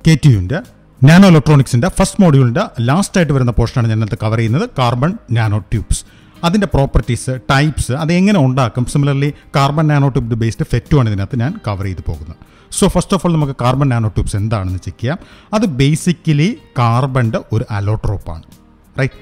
K T യുവിൻ്റെ nano ഇലക്ട്രോണിക്സിൻ്റെ first മോഡ്യൂളിൻ്റെ ലാസ്റ്റ് ആയിട്ട് വരുന്ന പോർഷനാണ് ഞാൻ ഇന്നത്തെ കവർ ചെയ്യുന്നത് കാർബൺ നാനോ ട്യൂബ്സ് അതിൻ്റെ പ്രോപ്പർട്ടീസ് ടൈപ്സ് അത് എങ്ങനെ ഉണ്ടാക്കും similarly carbon nano tube based ഫെറ്റുമാണ് ഇതിനകത്ത് ഞാൻ കവർ ചെയ്ത് പോകുന്നത് സോ ഫസ്റ്റ് ഓഫ് ഓൾ നമുക്ക് കാർബൺ നാനോ ട്യൂബ്സ് എന്താണെന്ന് ചെക്ക് ചെയ്യാം അത് ബേസിക്കലി കാർബണിൻ്റെ ഒരു അലോട്രോപ്പാണ് റൈറ്റ്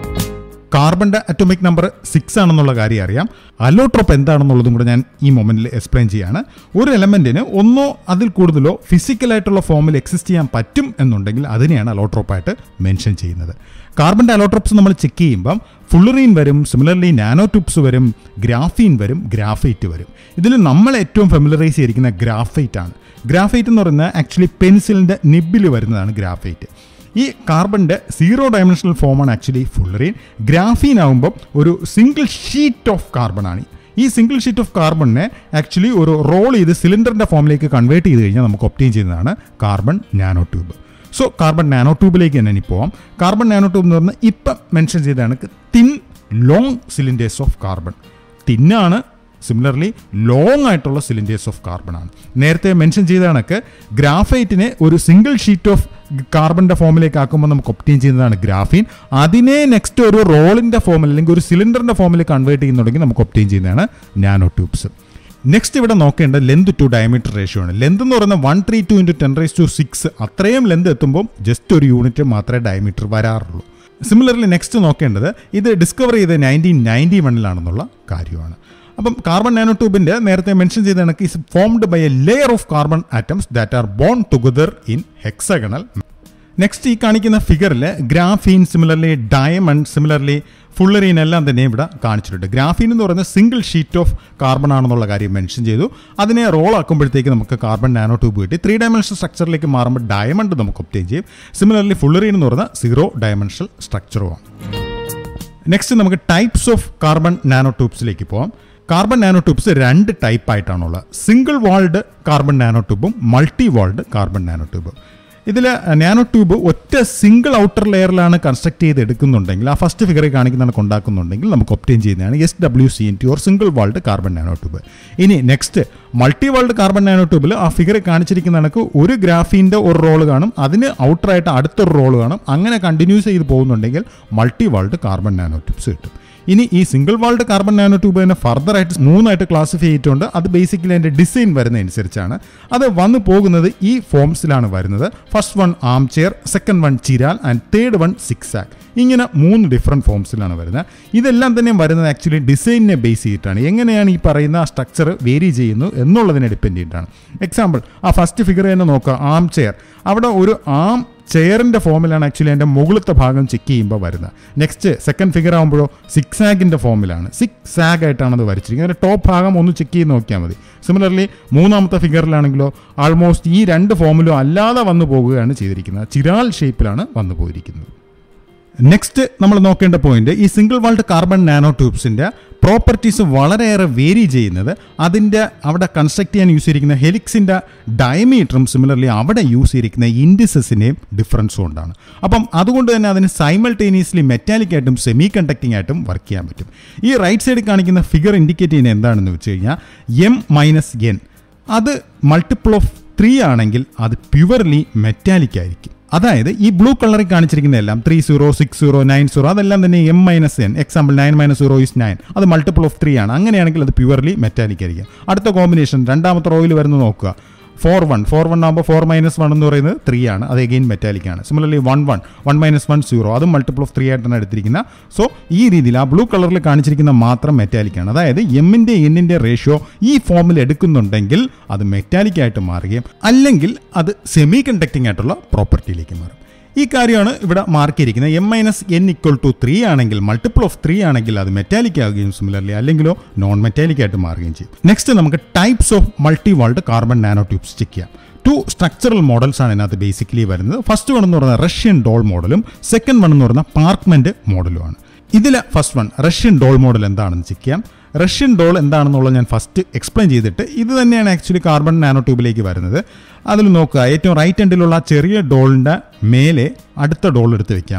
കാർബണിൻ്റെ അറ്റോമിക് നമ്പർ സിക്സ് ആണെന്നുള്ള കാര്യം അറിയാം അലോട്രോപ്പ് എന്താണെന്നുള്ളതും കൂടെ ഞാൻ ഈ മൊമെൻറ്റിൽ എക്സ്പ്ലെയിൻ ചെയ്യാണ് ഒരു എലമെൻറ്റിന് ഒന്നോ അതിൽ കൂടുതലോ ഫിസിക്കലായിട്ടുള്ള ഫോമിൽ എക്സിസ്റ്റ് ചെയ്യാൻ പറ്റും എന്നുണ്ടെങ്കിൽ അതിനെയാണ് അലോട്രോപ്പായിട്ട് മെൻഷൻ ചെയ്യുന്നത് കാർബണിൻ്റെ അലോട്രോപ്സ് നമ്മൾ ചെക്ക് ചെയ്യുമ്പം ഫുള്ളറീൻ വരും സിമിലർലി നാനോ ട്യൂബ്സ് വരും ഗ്രാഫീൻ വരും ഗ്രാഫൈറ്റ് വരും ഇതിൽ നമ്മൾ ഏറ്റവും ഫെമിലറൈസ് ചെയ്തിരിക്കുന്ന ഗ്രാഫൈറ്റ് ആണ് ഗ്രാഫൈറ്റ് എന്ന് പറയുന്നത് ആക്ച്വലി പെൻസിലിൻ്റെ നിബിൽ വരുന്നതാണ് ഗ്രാഫൈറ്റ് ഈ കാർബണിൻ്റെ സീറോ ഡയമെൻഷണൽ ഫോമാണ് ആക്ച്വലി ഫുള്ളറീൻ ഗ്രാഫീൻ ആകുമ്പം ഒരു സിംഗിൾ ഷീറ്റ് ഓഫ് കാർബൺ ആണ് ഈ സിംഗിൾ ഷീറ്റ് ഓഫ് കാർബണിനെ ആക്ച്വലി ഒരു റോൾ ചെയ്ത് സിലിണ്ടറിൻ്റെ ഫോമിലേക്ക് കൺവേർട്ട് ചെയ്ത് കഴിഞ്ഞാൽ നമുക്ക് ഒപ്റ്റെയിൻ ചെയ്യുന്നതാണ് carbon nano nanotube so carbon nano ട്യൂബിലേക്ക് തന്നെ ഇനി പോവാം കാർബൺ നാനോ ട്യൂബ് എന്ന് പറഞ്ഞാൽ ഇപ്പം മെൻഷൻ ചെയ്താണ് thin long cylinders of carbon തിന്നാണ് സിമിലർലി ലോങ് ആയിട്ടുള്ള സിലിണ്ടേഴ്സ് ഓഫ് കാർബൺ ആണ് നേരത്തെ മെൻഷൻ ചെയ്ത കണക്ക് ഗ്രാഫൈറ്റിനെ ഒരു സിംഗിൾ ഷീറ്റ് ഓഫ് കാർബണിൻ്റെ ഫോമിലേക്ക് ആക്കുമ്പോൾ നമുക്ക് ഒപ്റ്റെയിൻ ചെയ്യുന്നതാണ് ഗ്രാഫീൻ അതിനെ നെക്സ്റ്റ് ഒരു റോളിൻ്റെ ഫോമിൽ അല്ലെങ്കിൽ ഒരു സിലിണ്ടറിൻ്റെ ഫോമിൽ കൺവേർട്ട് ചെയ്യുന്നുണ്ടെങ്കിൽ നമുക്ക് ഒപ്റ്റെയിൻ ചെയ്യുന്നതാണ് നാനോ ട്യൂബ്സ് നെക്സ്റ്റ് ഇവിടെ നോക്കേണ്ട ലെന്ത് ടു ഡയമീറ്റർ റേഷ്യോ ആണ് ലെന്ത് എന്ന് പറയുന്നത് one three two into ten raise to six അത്രയും ലെന്ത് എത്തുമ്പോൾ ജസ്റ്റ് ഒരു യൂണിറ്റ് മാത്രമേ ഡയമീറ്റർ വരാറുള്ളൂ സിമിലർലി നെക്സ്റ്റ് നോക്കേണ്ടത് ഇത് ഡിസ്കവർ ചെയ്ത് നയൻറ്റീൻ നയൻറ്റി വണ്ണിലാണെന്നുള്ള കാര്യമാണ് അപ്പം കാർബൺ നാനോ ട്യൂബിൻ്റെ നേരത്തെ മെൻഷൻ ചെയ്ത കണക്ക് is formed by a layer of carbon atoms that are bond together in hexagonal next ഈ കാണിക്കുന്ന ഫിഗറിൽ graphene similarly diamond similarly fullerene എല്ലാം തന്നെ ഇവിടെ കാണിച്ചിട്ടുണ്ട് ഗ്രാഫീൻ എന്ന് പറയുന്നത് സിംഗിൾ ഷീറ്റ് ഓഫ് കാർബൺ ആണെന്നുള്ള കാര്യം മെൻഷൻ ചെയ്തു അതിനെ റോൾ ആക്കുമ്പോഴത്തേക്ക് നമുക്ക് കാർബൺ നാനോ ട്യൂബ് കിട്ടി ത്രീ ഡയമെൻഷണൽ സ്ട്രക്ചറിലേക്ക് മാറുമ്പോൾ ഡയമണ്ട് നമുക്ക് ഒപ്റ്റെയിൻ ചെയ്യും സിമിലർലി ഫുള്ളറീൻ എന്ന് പറയുന്ന സീറോ ഡയമെൻഷണൽ സ്ട്രക്ചറുമാണ് നെക്സ്റ്റ് നമുക്ക് ടൈപ്സ് ഓഫ് കാർബൺ നാനോ ട്യൂബ്സിലേക്ക് പോകാം കാർബൺ നാനോ ട്യൂബ്സ് രണ്ട് ടൈപ്പ് ആയിട്ടാണുള്ളത് സിംഗിൾ വാൾഡ് കാർബൺ നാനോ ട്യൂബും മൾട്ടി വാൾഡ് കാർബൺ നാനോ ട്യൂബും ഇതിൽ നാനോ ട്യൂബ് ഒറ്റ സിംഗിൾ ഔട്ടർ ലെയറിലാണ് കൺസ്ട്രക്ട് ചെയ്ത് എടുക്കുന്നുണ്ടെങ്കിൽ ആ ഫസ്റ്റ് ഫിഗറിൽ കാണിക്കുന്നതാണ് കൊണ്ടാക്കുന്നുണ്ടെങ്കിൽ നമുക്ക് ഒപ്റ്റെയിൻ ചെയ്യുന്നതാണ് S W C N T or single walled carbon nano nanotube ഇനി next multi walled carbon nano ട്യൂബിൽ ആ ഫിഗറിൽ കാണിച്ചിരിക്കുന്ന കണക്ക് ഒരു ഗ്രാഫീൻ്റെ ഒരു റോൾ കാണും അതിന് ഔട്ടറായിട്ട് അടുത്തൊരു റോൾ കാണും അങ്ങനെ കണ്ടിന്യൂസ് ചെയ്ത് പോകുന്നുണ്ടെങ്കിൽ multi walled carbon nano nanotubes കിട്ടും ഇനി ഈ single walled carbon nano nanotube തന്നെ ഫർദർ ആയിട്ട് മൂന്നായിട്ട് ക്ലാസിഫൈ ചെയ്തിട്ടുണ്ട് അത് ബേസിക്കലി അതിൻ്റെ ഡിസൈൻ വരുന്നതനുസരിച്ചാണ് അത് വന്നു പോകുന്നത് ഈ ഫോംസിലാണ് വരുന്നത് first one armchair second one chiral and third one zigzag ഇങ്ങനെ മൂന്ന് ഡിഫറെൻറ്റ് ഫോംസിലാണ് വരുന്നത് ഇതെല്ലാം തന്നെ വരുന്നത് ആക്ച്വലി ഡിസൈനിനെ ബേസ് ചെയ്തിട്ടാണ് എങ്ങനെയാണ് ഈ പറയുന്ന സ്ട്രക്ചർ വേരി ചെയ്യുന്നു എന്നുള്ളതിനെ ഡിപ്പെൻഡ് ചെയ്തിട്ടാണ് എക്സാമ്പിൾ ആ ഫസ്റ്റ് ഫിഗർ തന്നെ നോക്കുക ആം ചെയർ അവിടെ ഒരു ആം ചെയറിൻ്റെ ഫോമിലാണ് ആക്ച്വലി അതിൻ്റെ മുകളിലത്തെ ഭാഗം ചെക്ക് ചെയ്യുമ്പോൾ വരുന്നത് നെക്സ്റ്റ് സെക്കൻഡ് ഫിഗർ ആകുമ്പോഴോ സിക്സ് ആഗിൻ്റെ ഫോമിലാണ് സിക്സ് ആഗ് ആയിട്ടാണ് അത് വരച്ചിരിക്കുന്നത് അതിൻ്റെ ടോപ്പ് ഭാഗം ഒന്ന് ചെക്ക് ചെയ്ത് നോക്കിയാൽ മതി സിമിലർലി മൂന്നാമത്തെ ഫിഗറിലാണെങ്കിലോ ആൾമോസ്റ്റ് ഈ രണ്ട് ഫോമിലും അല്ലാതെ വന്നു പോകുകയാണ് ചെയ്തിരിക്കുന്നത് ചിരാൽ ഷേപ്പിലാണ് വന്നു പോയിരിക്കുന്നത് നെക്സ്റ്റ് നമ്മൾ നോക്കേണ്ട പോയിന്റ് ഈ സിംഗിൾ വാൾഡ് കാർബൺ നാനോ ട്യൂബ്സിൻ്റെ പ്രോപ്പർട്ടീസ് വളരെയേറെ വേരി ചെയ്യുന്നത് അതിൻ്റെ അവിടെ കൺസ്ട്രക്ട് ചെയ്യാൻ യൂസ് ചെയ്തിരിക്കുന്ന ഹെലിക്സിൻ്റെ ഡയമീറ്ററും സിമിലർലി അവിടെ യൂസ് ചെയ്തിരിക്കുന്ന ഇൻഡിസസിൻ്റെയും ഡിഫറൻസും കൊണ്ടാണ് അപ്പം അതുകൊണ്ട് തന്നെ അതിന് സൈമൾട്ടേനിയസ്ലി മെറ്റാലിക് ആയിട്ടും സെമി കണ്ടക്ടിംഗ് ആയിട്ടും വർക്ക് ചെയ്യാൻ പറ്റും ഈ റൈറ്റ് സൈഡിൽ കാണിക്കുന്ന ഫിഗർ ഇൻഡിക്കേറ്റ് ചെയ്യുന്നത് എന്താണെന്ന് വെച്ച് കഴിഞ്ഞാൽ എം മൈനസ് എൻ അത് മൾട്ടിപ്പിൾ ഓഫ് ത്രീ ആണെങ്കിൽ അത് പ്യുവർലി മെറ്റാലിക് ആയിരിക്കും അതായത് ഈ ബ്ലൂ കളറിൽ കാണിച്ചിരിക്കുന്നതെല്ലാം three zero six zero nine zero അതെല്ലാം തന്നെ M minus N example nine minus zero is nine അത് മൾട്ടിപ്പിൾ ഓഫ് ത്രീ ആണ് അങ്ങനെയാണെങ്കിൽ അത് പ്യുവർലി മെറ്റാലിക് ആയിരിക്കും അടുത്ത കോമ്പിനേഷൻ രണ്ടാമത്തെ റോയിൽ വരുന്നത് നോക്കുക ഫോർ വൺ ഫോർ വൺ ആകുമ്പോൾ ഫോർ മൈനസ് വൺ എന്ന് പറയുന്നത് ത്രീ ആണ് അത് എഗെയിൻ മെറ്റാലിക് ആണ് similarly one one one minus one zero അതും മൾട്ടിപ്പിൾ ഓഫ് ത്രീ ആയിട്ടാണ് എടുത്തിരിക്കുന്നത് സോ ഈ രീതിയിൽ ആ ബ്ലൂ കളറിൽ കാണിച്ചിരിക്കുന്ന മാത്രം മെറ്റാലിക് ആണ് അതായത് എമ്മിൻ്റെ എന്നിൻ്റെ റേഷ്യോ ഈ ഫോമിൽ എടുക്കുന്നുണ്ടെങ്കിൽ അത് മെറ്റാലിക് ആയിട്ട് മാറുകയും അല്ലെങ്കിൽ അത് സെമി കണ്ടക്ടിംഗ് ആയിട്ടുള്ള പ്രോപ്പർട്ടിയിലേക്ക് മാറും ഈ കാര്യമാണ് ഇവിടെ മാർക്ക് ചെയ്തിരിക്കുന്നത് M minus N equal to three ആണെങ്കിൽ മൾട്ടിപ്പിൾ ഓഫ് ത്രീ ആണെങ്കിൽ അത് മെറ്റാലിക് ആവുകയും സിമിലർലി അല്ലെങ്കിലോ നോൺ മെറ്റാലിക് ആയിട്ട് മാറുകയും ചെയ്യും നെക്സ്റ്റ് നമുക്ക് types of multi walled carbon nano tubes check ചെയ്യാം ടു സ്ട്രക്ചറൽ മോഡൽസ് ആണ് ഇതിനകത്ത് ബേസിക്കലി വരുന്നത് ഫസ്റ്റ് വൺ എന്ന് പറയുന്നത് റഷ്യൻ ഡോൾ മോഡലും സെക്കൻഡ് വൺ എന്ന് പറയുന്ന പാർക്ക്മെന്റ് മോഡലുമാണ് ഇതിൽ first one Russian doll model എന്താണെന്ന് ചെക്ക് ചെയ്യാം റഷ്യൻ ഡോൾ എന്താണെന്നുള്ളത് ഞാൻ ഫസ്റ്റ് എക്സ്പ്ലെയിൻ ചെയ്തിട്ട് ഇത് തന്നെയാണ് ആക്ച്വലി കാർബൺ നാനോ ട്യൂബിലേക്ക് വരുന്നത് അതിൽ നോക്കുക ഏറ്റവും റൈറ്റ് എൻഡിലുള്ള ചെറിയ ഡോളിൻ്റെ മേലെ അടുത്ത ഡോൾ എടുത്ത് വെക്കാൻ പറ്റും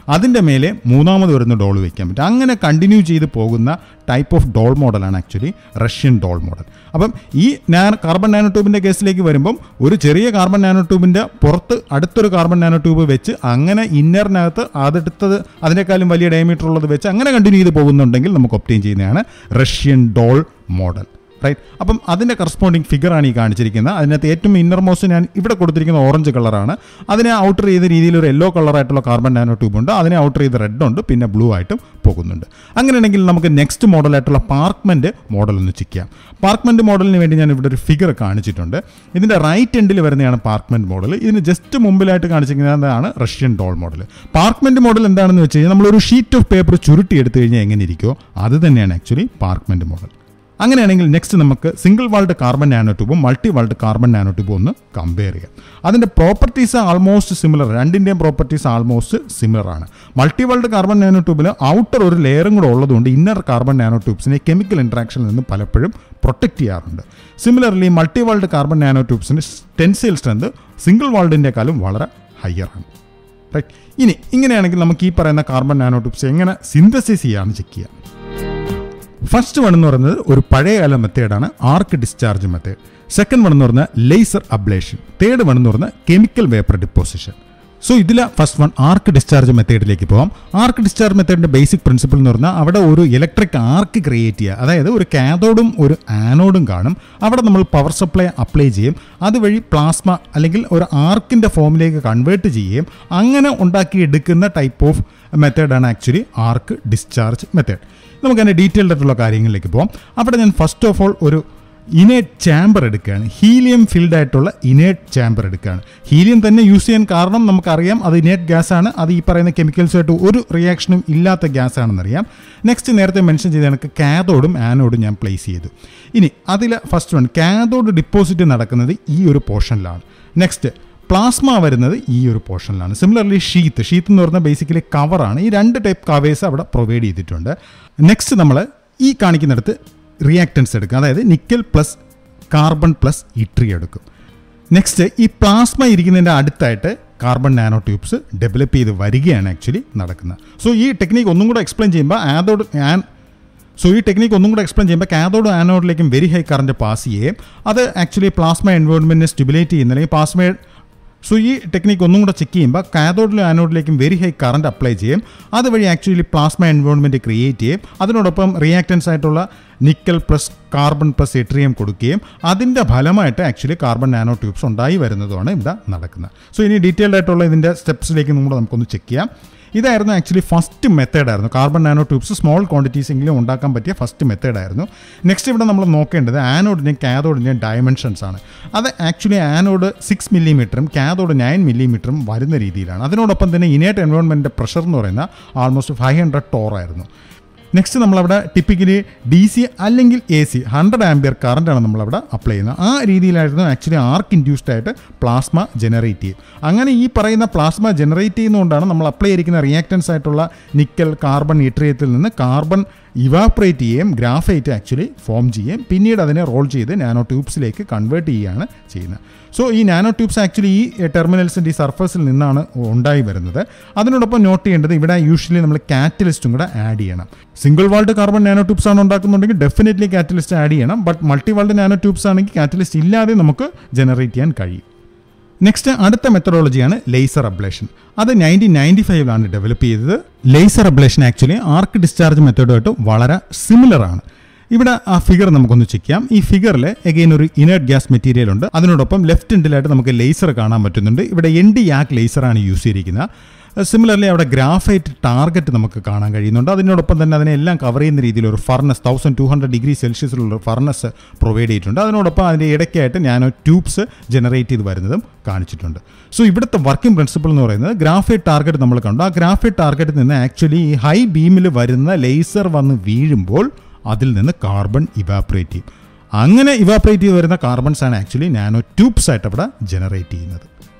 അതിൻ്റെ മേലെ മൂന്നാമത് വരുന്ന ഡോൾ വെക്കാൻ പറ്റും അങ്ങനെ കണ്ടിന്യൂ ചെയ്ത് പോകുന്ന ടൈപ്പ് ഓഫ് ഡോൾ മോഡലാണ് ആക്ച്വലി റഷ്യൻ ഡോൾ മോഡൽ അപ്പം ഈ നാ കാർബൺ നാനോ ട്യൂബിൻ്റെ കേസിലേക്ക് വരുമ്പം ഒരു ചെറിയ കാർബൺ നാനോ ട്യൂബിൻ്റെ പുറത്ത് അടുത്തൊരു കാർബൺ നാനോ ട്യൂബ് വെച്ച് അങ്ങനെ ഇന്നറിനകത്ത് അതെടുത്തത് അതിനേക്കാളും വലിയ ഡയമീറ്റർ ഉള്ളത് വെച്ച് അങ്ങനെ കണ്ടിന്യൂ ചെയ്ത് പോകുന്നുണ്ടെങ്കിൽ നമുക്ക് ഒപ്റ്റെയിൻ ചെയ്യുന്നതാണ് റഷ്യൻ ഡോൾ മോഡൽ റൈറ്റ് അപ്പം അതിൻ്റെ കറസ്പോണ്ടിങ് ഫിഗറാണ് ഈ കാണിച്ചിരിക്കുന്നത് അതിനകത്ത് ഏറ്റവും ഇന്നർ മോസ്റ്റ് ഞാൻ ഇവിടെ കൊടുത്തിരിക്കുന്ന ഓറഞ്ച് കളറാണ് അതിനെ ഔട്ടർ ചെയ്ത രീതിയിൽ ഒരു യെല്ലോ കളറായിട്ടുള്ള കാർബൺ നാനോ ട്യൂബ് ഉണ്ട് അതിനെ ഔട്ടർ ചെയ്ത് റെഡ് ഉണ്ട് പിന്നെ ബ്ലൂ ആയിട്ടും പോകുന്നുണ്ട് അങ്ങനെയാണെങ്കിൽ നമുക്ക് നെക്സ്റ്റ് മോഡലായിട്ടുള്ള പാർക്ക്മെൻറ്റ് മോഡൽ ഒന്ന് ചെക്ക് ചെയ്യാം പാർക്ക്മെൻറ്റ് മോഡലിന് വേണ്ടി ഞാൻ ഇവിടെ ഒരു ഫിഗർ കാണിച്ചിട്ടുണ്ട് ഇതിൻ്റെ റൈറ്റ് എൻഡിൽ വരുന്നതാണ് പാർക്ക്മെൻറ്റ് മോഡൽ ഇതിന് ജസ്റ്റ് മുമ്പിലായിട്ട് കാണിച്ചിരിക്കുന്നതാണ് Russian doll model parchment model എന്താണെന്ന് വെച്ച് കഴിഞ്ഞാൽ നമ്മളൊരു ഷീറ്റ് ഓഫ് പേപ്പർ ചുരുട്ടി എടുത്തു കഴിഞ്ഞാൽ എങ്ങനെ ഇരിക്കുമോ അത് തന്നെയാണ് ആക്ച്വലി പാർക്ക്മെൻറ്റ് മോഡൽ അങ്ങനെയാണെങ്കിൽ നെക്സ്റ്റ് നമുക്ക് സിംഗിൾ വാൾഡ് കാർബൺ നാനോ ട്യൂബും മൾട്ടി വാൾഡ് കാർബൺ നാനോ ട്യൂബും ഒന്ന് കമ്പയർ ചെയ്യാം അതിൻ്റെ പ്രോപ്പർട്ടീസ് ആൾമോസ്റ്റ് സിമിലർ രണ്ടിൻ്റെയും പ്രോപ്പർട്ടീസ് ആൾമോസ്റ്റ് സിമിലർ ആണ് മൾട്ടി വാൾഡ് കാർബൺ നാനോ ട്യൂബിൽ ഔട്ടർ ഒരു ലെയറും കൂടെ ഉള്ളതുകൊണ്ട് ഇന്നർ കാർബൺ നാനോ ട്യൂബ്സിനെ കെമിക്കൽ ഇൻട്രാക്ഷനിൽ നിന്ന് പലപ്പോഴും പ്രൊട്ടക്ട് ചെയ്യാറുണ്ട് similarly multi walled carbon nano ട്യൂബ്സിൻ്റെ ടെൻസൈൽ സ്ട്രെങ്ത് സിംഗിൾ വാൾഡിൻ്റെക്കാളും വളരെ ഹയർ ആണ് റൈറ്റ് ഇനി ഇങ്ങനെയാണെങ്കിൽ നമുക്ക് ഈ പറയുന്ന കാർബൺ നാനോ ട്യൂബ്സ് എങ്ങനെ സിന്തസിസ് ചെയ്യാമെന്ന് ചെക്ക് ചെയ്യാം ഫസ്റ്റ് വൺ എന്ന് പറയുന്നത് ഒരു പഴയകാല മെത്തേഡാണ് arc discharge method second one എന്ന് പറഞ്ഞാൽ ലേസർ അബ്ലേഷൻ തേർഡ് വൺ എന്ന് പറഞ്ഞാൽ കെമിക്കൽ വേപ്പർ ഡിപ്പോസിഷൻ സോ ഇതിൽ ഫസ്റ്റ് വൺ ആർക്ക് ഡിസ്ചാർജ് മെത്തേഡിലേക്ക് പോകാം ആർക്ക് ഡിസ്ചാർജ് മെത്തേഡിൻ്റെ ബേസിക് പ്രിൻസിപ്പിൾ എന്ന് പറഞ്ഞാൽ അവിടെ ഒരു ഇലക്ട്രിക് ആർക്ക് ക്രിയേറ്റ് ചെയ്യുക അതായത് ഒരു കാഥോഡും ഒരു ആനോഡും കാണും അവിടെ നമ്മൾ പവർ സപ്ലൈ അപ്ലൈ ചെയ്യും അതുവഴി പ്ലാസ്മ അല്ലെങ്കിൽ ഒരു ആർക്കിൻ്റെ ഫോമിലേക്ക് കൺവേർട്ട് ചെയ്യുകയും അങ്ങനെ ഉണ്ടാക്കിയെടുക്കുന്ന ടൈപ്പ് ഓഫ് മെത്തേഡാണ് ആക്ച്വലി ആർക്ക് ഡിസ്ചാർജ് മെത്തേഡ് നമുക്ക് അതിൻ്റെ ഡീറ്റെയിൽഡ് ആയിട്ടുള്ള കാര്യങ്ങളിലേക്ക് പോകാം അവിടെ ഞാൻ ഫസ്റ്റ് ഓഫ് ഓൾ ഒരു ഇനേറ്റ് ചാമ്പർ എടുക്കുകയാണ് ഹീലിയം ഫിൽഡ് ആയിട്ടുള്ള ഇനേറ്റ് ചാമ്പർ എടുക്കുകയാണ് ഹീലിയം തന്നെ യൂസ് ചെയ്യാൻ കാരണം നമുക്കറിയാം അത് ഇനേറ്റ് ഗ്യാസ് ആണ് അത് ഈ പറയുന്ന കെമിക്കൽസുമായിട്ട് ഒരു റിയാക്ഷനും ഇല്ലാത്ത ഗ്യാസ് ആണെന്നറിയാം നെക്സ്റ്റ് നേരത്തെ മെൻഷൻ ചെയ്ത കണക്ക് കാതോഡും ആനോഡും ഞാൻ പ്ലേസ് ചെയ്തു ഇനി അതിൽ ഫസ്റ്റ് വൺ കാതോഡ് ഡിപ്പോസിറ്റ് നടക്കുന്നത് ഈ ഒരു പോർഷനിലാണ് നെക്സ്റ്റ് പ്ലാസ്മ വരുന്നത് ഈ ഒരു പോർഷനിലാണ് സിമിലർലി ഷീത്ത് ഷീത്ത് എന്ന് പറഞ്ഞാൽ ബേസിക്കലി കവറാണ് ഈ രണ്ട് ടൈപ്പ് കവേഴ്സ് അവിടെ പ്രൊവൈഡ് ചെയ്തിട്ടുണ്ട് നെക്സ്റ്റ് നമ്മൾ ഈ കാണിക്കുന്നിടത്ത് റിയാക്റ്റൻസ് എടുക്കും അതായത് nickel plus carbon plus yttrium എടുക്കും നെക്സ്റ്റ് ഈ പ്ലാസ്മ ഇരിക്കുന്നതിൻ്റെ അടുത്തായിട്ട് കാർബൺ നാനോ ട്യൂബ്സ് ഡെവലപ്പ് ചെയ്ത് വരികയാണ് ആക്ച്വലി നടക്കുന്നത് സോ ഈ ടെക്നീക്ക് ഒന്നും കൂടെ എക്സ്പ്ലെയിൻ ചെയ്യുമ്പോൾ ആദോഡ് ആൻ സോ ഈ ടെക്നീക്ക് ഒന്നും കൂടെ എക്സ്പ്ലെയിൻ ചെയ്യുമ്പോൾ കാഥോഡ് ആനോഡിലേക്കും വെരി ഹൈ കറണ്ട് പാസ് ചെയ്യുകയും അത് ആക്ച്വലി പ്ലാസ്മ എൻവയോൺമെൻറ്റിനെ സ്റ്റിമുലേറ്റ് ചെയ്യുന്ന അല്ലെങ്കിൽ പ്ലാസ്മ സോ ഈ ടെക്നിക്ക് ഒന്നും കൂടെ ചെക്ക് ചെയ്യുമ്പോൾ കാഥോഡിലും ആനോഡിലേക്കും വെരി ഹൈ കറണ്ട് അപ്ലൈ ചെയ്യും അതുവഴി ആക്ച്വലി പ്ലാസ്മ എൻവയോൺമെൻറ്റ് ക്രിയേറ്റ് ചെയ്യും അതിനോടൊപ്പം റിയാക്റ്റൻസ് ആയിട്ടുള്ള nickel plus carbon plus yttrium കൊടുക്കുകയും അതിൻ്റെ ഫലമായിട്ട് ആക്ച്വലി കാർബൺ നാനോ ട്യൂബ്സ് ഉണ്ടായി വരുന്നതുമാണ് ഇവിടെ നടക്കുന്നത് സോ ഇനി ഡീറ്റെയിൽഡ് ആയിട്ടുള്ള ഇതിൻ്റെ സ്റ്റെപ്സിലേക്ക് നമ്മൾ നമുക്കൊന്ന് ചെക്ക് ചെയ്യാം ഇതായിരുന്നു ആക്ച്വലി ഫസ്റ്റ് മെത്തേഡായിരുന്നു carbon nano nanotubes small quantities എങ്കിലും ഉണ്ടാക്കാൻ പറ്റിയ ഫസ്റ്റ് മെത്തേഡായിരുന്നു നെക്സ്റ്റ് ഇവിടെ നമ്മൾ നോക്കേണ്ടത് ആനോഡിൻ്റെയും കാതോഡിൻ്റെയും ഡയമെൻഷൻസ് ആണ് അത് ആക്ച്വലി ആനോഡ് സിക്സ് മില്ലിമീറ്ററും കാതോഡ് നയൻ മില്ലിമീറ്ററും വരുന്ന രീതിയിലാണ് അതിനോടൊപ്പം തന്നെ ഇനേറ്റ് എൻവയോൺമെൻറ്റിൻ്റെ പ്രഷർ എന്ന് പറയുന്ന ആൾമോസ്റ്റ് ഫൈവ് ഹൺഡ്രഡ് ടോർ ആയിരുന്നു നെക്സ്റ്റ് നമ്മളവിടെ ടിപ്പിക്കലി ഡി സി അല്ലെങ്കിൽ എ സി ഹൺഡ്രഡ് ആംബിയർ കറണ്ടാണ് നമ്മളവിടെ അപ്ലൈ ചെയ്യുന്നത് ആ രീതിയിലായിരുന്നു ആക്ച്വലി ആർക്ക് ഇൻഡ്യൂസ്ഡ് ആയിട്ട് പ്ലാസ്മ ജനറേറ്റ് ചെയ്യും അങ്ങനെ ഈ പറയുന്ന പ്ലാസ്മ ജനറേറ്റ് ചെയ്യുന്നതുകൊണ്ടാണ് നമ്മൾ അപ്ലൈ ചെയ്തിരിക്കുന്ന റിയാക്റ്റൻസ് ആയിട്ടുള്ള നിക്കൽ കാർബൺ ഇട്രിയത്തിൽ നിന്ന് കാർബൺ ഇവാപ്രേറ്റ് ചെയ്യുകയും ഗ്രാഫൈറ്റ് ആക്ച്വലി ഫോം ചെയ്യുകയും പിന്നീട് അതിനെ റോൾ ചെയ്ത് നാനോ ട്യൂബ്സിലേക്ക് കൺവേർട്ട് ചെയ്യുകയാണ് ചെയ്യുന്നത് സോ ഈ നാനോ ട്യൂബ്സ് ആക്ച്വലി ഈ ടെർമിനൽസിൻ്റെ ഈ സർഫസിൽ നിന്നാണ് ഉണ്ടായി വരുന്നത് അതിനോടൊപ്പം നോട്ട് ചെയ്യേണ്ടത് ഇവിടെ യൂഷ്വലി നമ്മൾ കാറ്റലിസ്റ്റും കൂടെ ആഡ് ചെയ്യണം single walled carbon nano tubes ആണ് ഉണ്ടാക്കുന്നുണ്ടെങ്കിൽ ഡെഫിനറ്റ്ലി കാറ്റലിസ്റ്റ് ആഡ് ചെയ്യണം but multi walled nano tubes ആണെങ്കിൽ കാറ്റലിസ്റ്റ് ഇല്ലാതെ നമുക്ക് ജനറേറ്റ് ചെയ്യാൻ കഴിയും നെക്സ്റ്റ് അടുത്ത മെത്തഡോളജിയാണ് ലേസർ അബ്ലേഷൻ അത് നയൻറ്റീൻ നയൻറ്റി ഫൈവിലാണ് ഡെവലപ്പ് ചെയ്തത് laser ablation actually arc discharge മെത്തേഡുമായിട്ട് വളരെ സിമിലർ ആണ് ഇവിടെ ആ ഫിഗർ നമുക്കൊന്ന് ചെക്ക് ചെയ്യാം ഈ ഫിഗറിൽ എഗെയിൻ ഒരു ഇനേർട്ട് ഗ്യാസ് മെറ്റീരിയൽ ഉണ്ട് അതിനോടൊപ്പം ലെഫ്റ്റ് എൻഡിലായിട്ട് നമുക്ക് ലേസർ കാണാൻ പറ്റുന്നുണ്ട് ഇവിടെ എൻ ഡി യാക്ക് ലേസറാണ് യൂസ് ചെയ്തിരിക്കുന്നത് സിമിലർലി അവിടെ ഗ്രാഫൈറ്റ് ടാർഗറ്റ് നമുക്ക് കാണാൻ കഴിയുന്നുണ്ട് അതിനോടൊപ്പം തന്നെ അതിനെല്ലാം കവർ ചെയ്യുന്ന രീതിയിൽ ഒരു furnace thousand two hundred degree സെൽഷ്യസിലുള്ള ഫർണസ് പ്രൊവൈഡ് ചെയ്തിട്ടുണ്ട് അതിനോടൊപ്പം അതിൻ്റെ ഇടയ്ക്കായിട്ട് നാനോ ട്യൂബ്സ് ജനറേറ്റ് ചെയ്ത് വരുന്നതും കാണിച്ചിട്ടുണ്ട് സോ ഇവിടുത്തെ വർക്കിംഗ് പ്രിൻസിപ്പിൾ എന്ന് പറയുന്നത് ഗ്രാഫൈറ്റ് ടാർഗറ്റ് നമ്മൾ കണ്ടു ആ ഗ്രാഫൈറ്റ് ടാർഗറ്റിൽ നിന്ന് ആക്ച്വലി ഈ ഹൈ ബീമിൽ വരുന്ന ലേസർ വന്ന് വീഴുമ്പോൾ അതിൽ നിന്ന് കാർബൺ ഇവാപ്രേറ്റ് ചെയ്യും അങ്ങനെ ഇവാപ്രേറ്റ് ചെയ്ത് വരുന്ന കാർബൺസ് ആണ് ആക്ച്വലി നാനോ ട്യൂബ്സ് ആയിട്ട് അവിടെ ജനറേറ്റ് ചെയ്യുന്നത്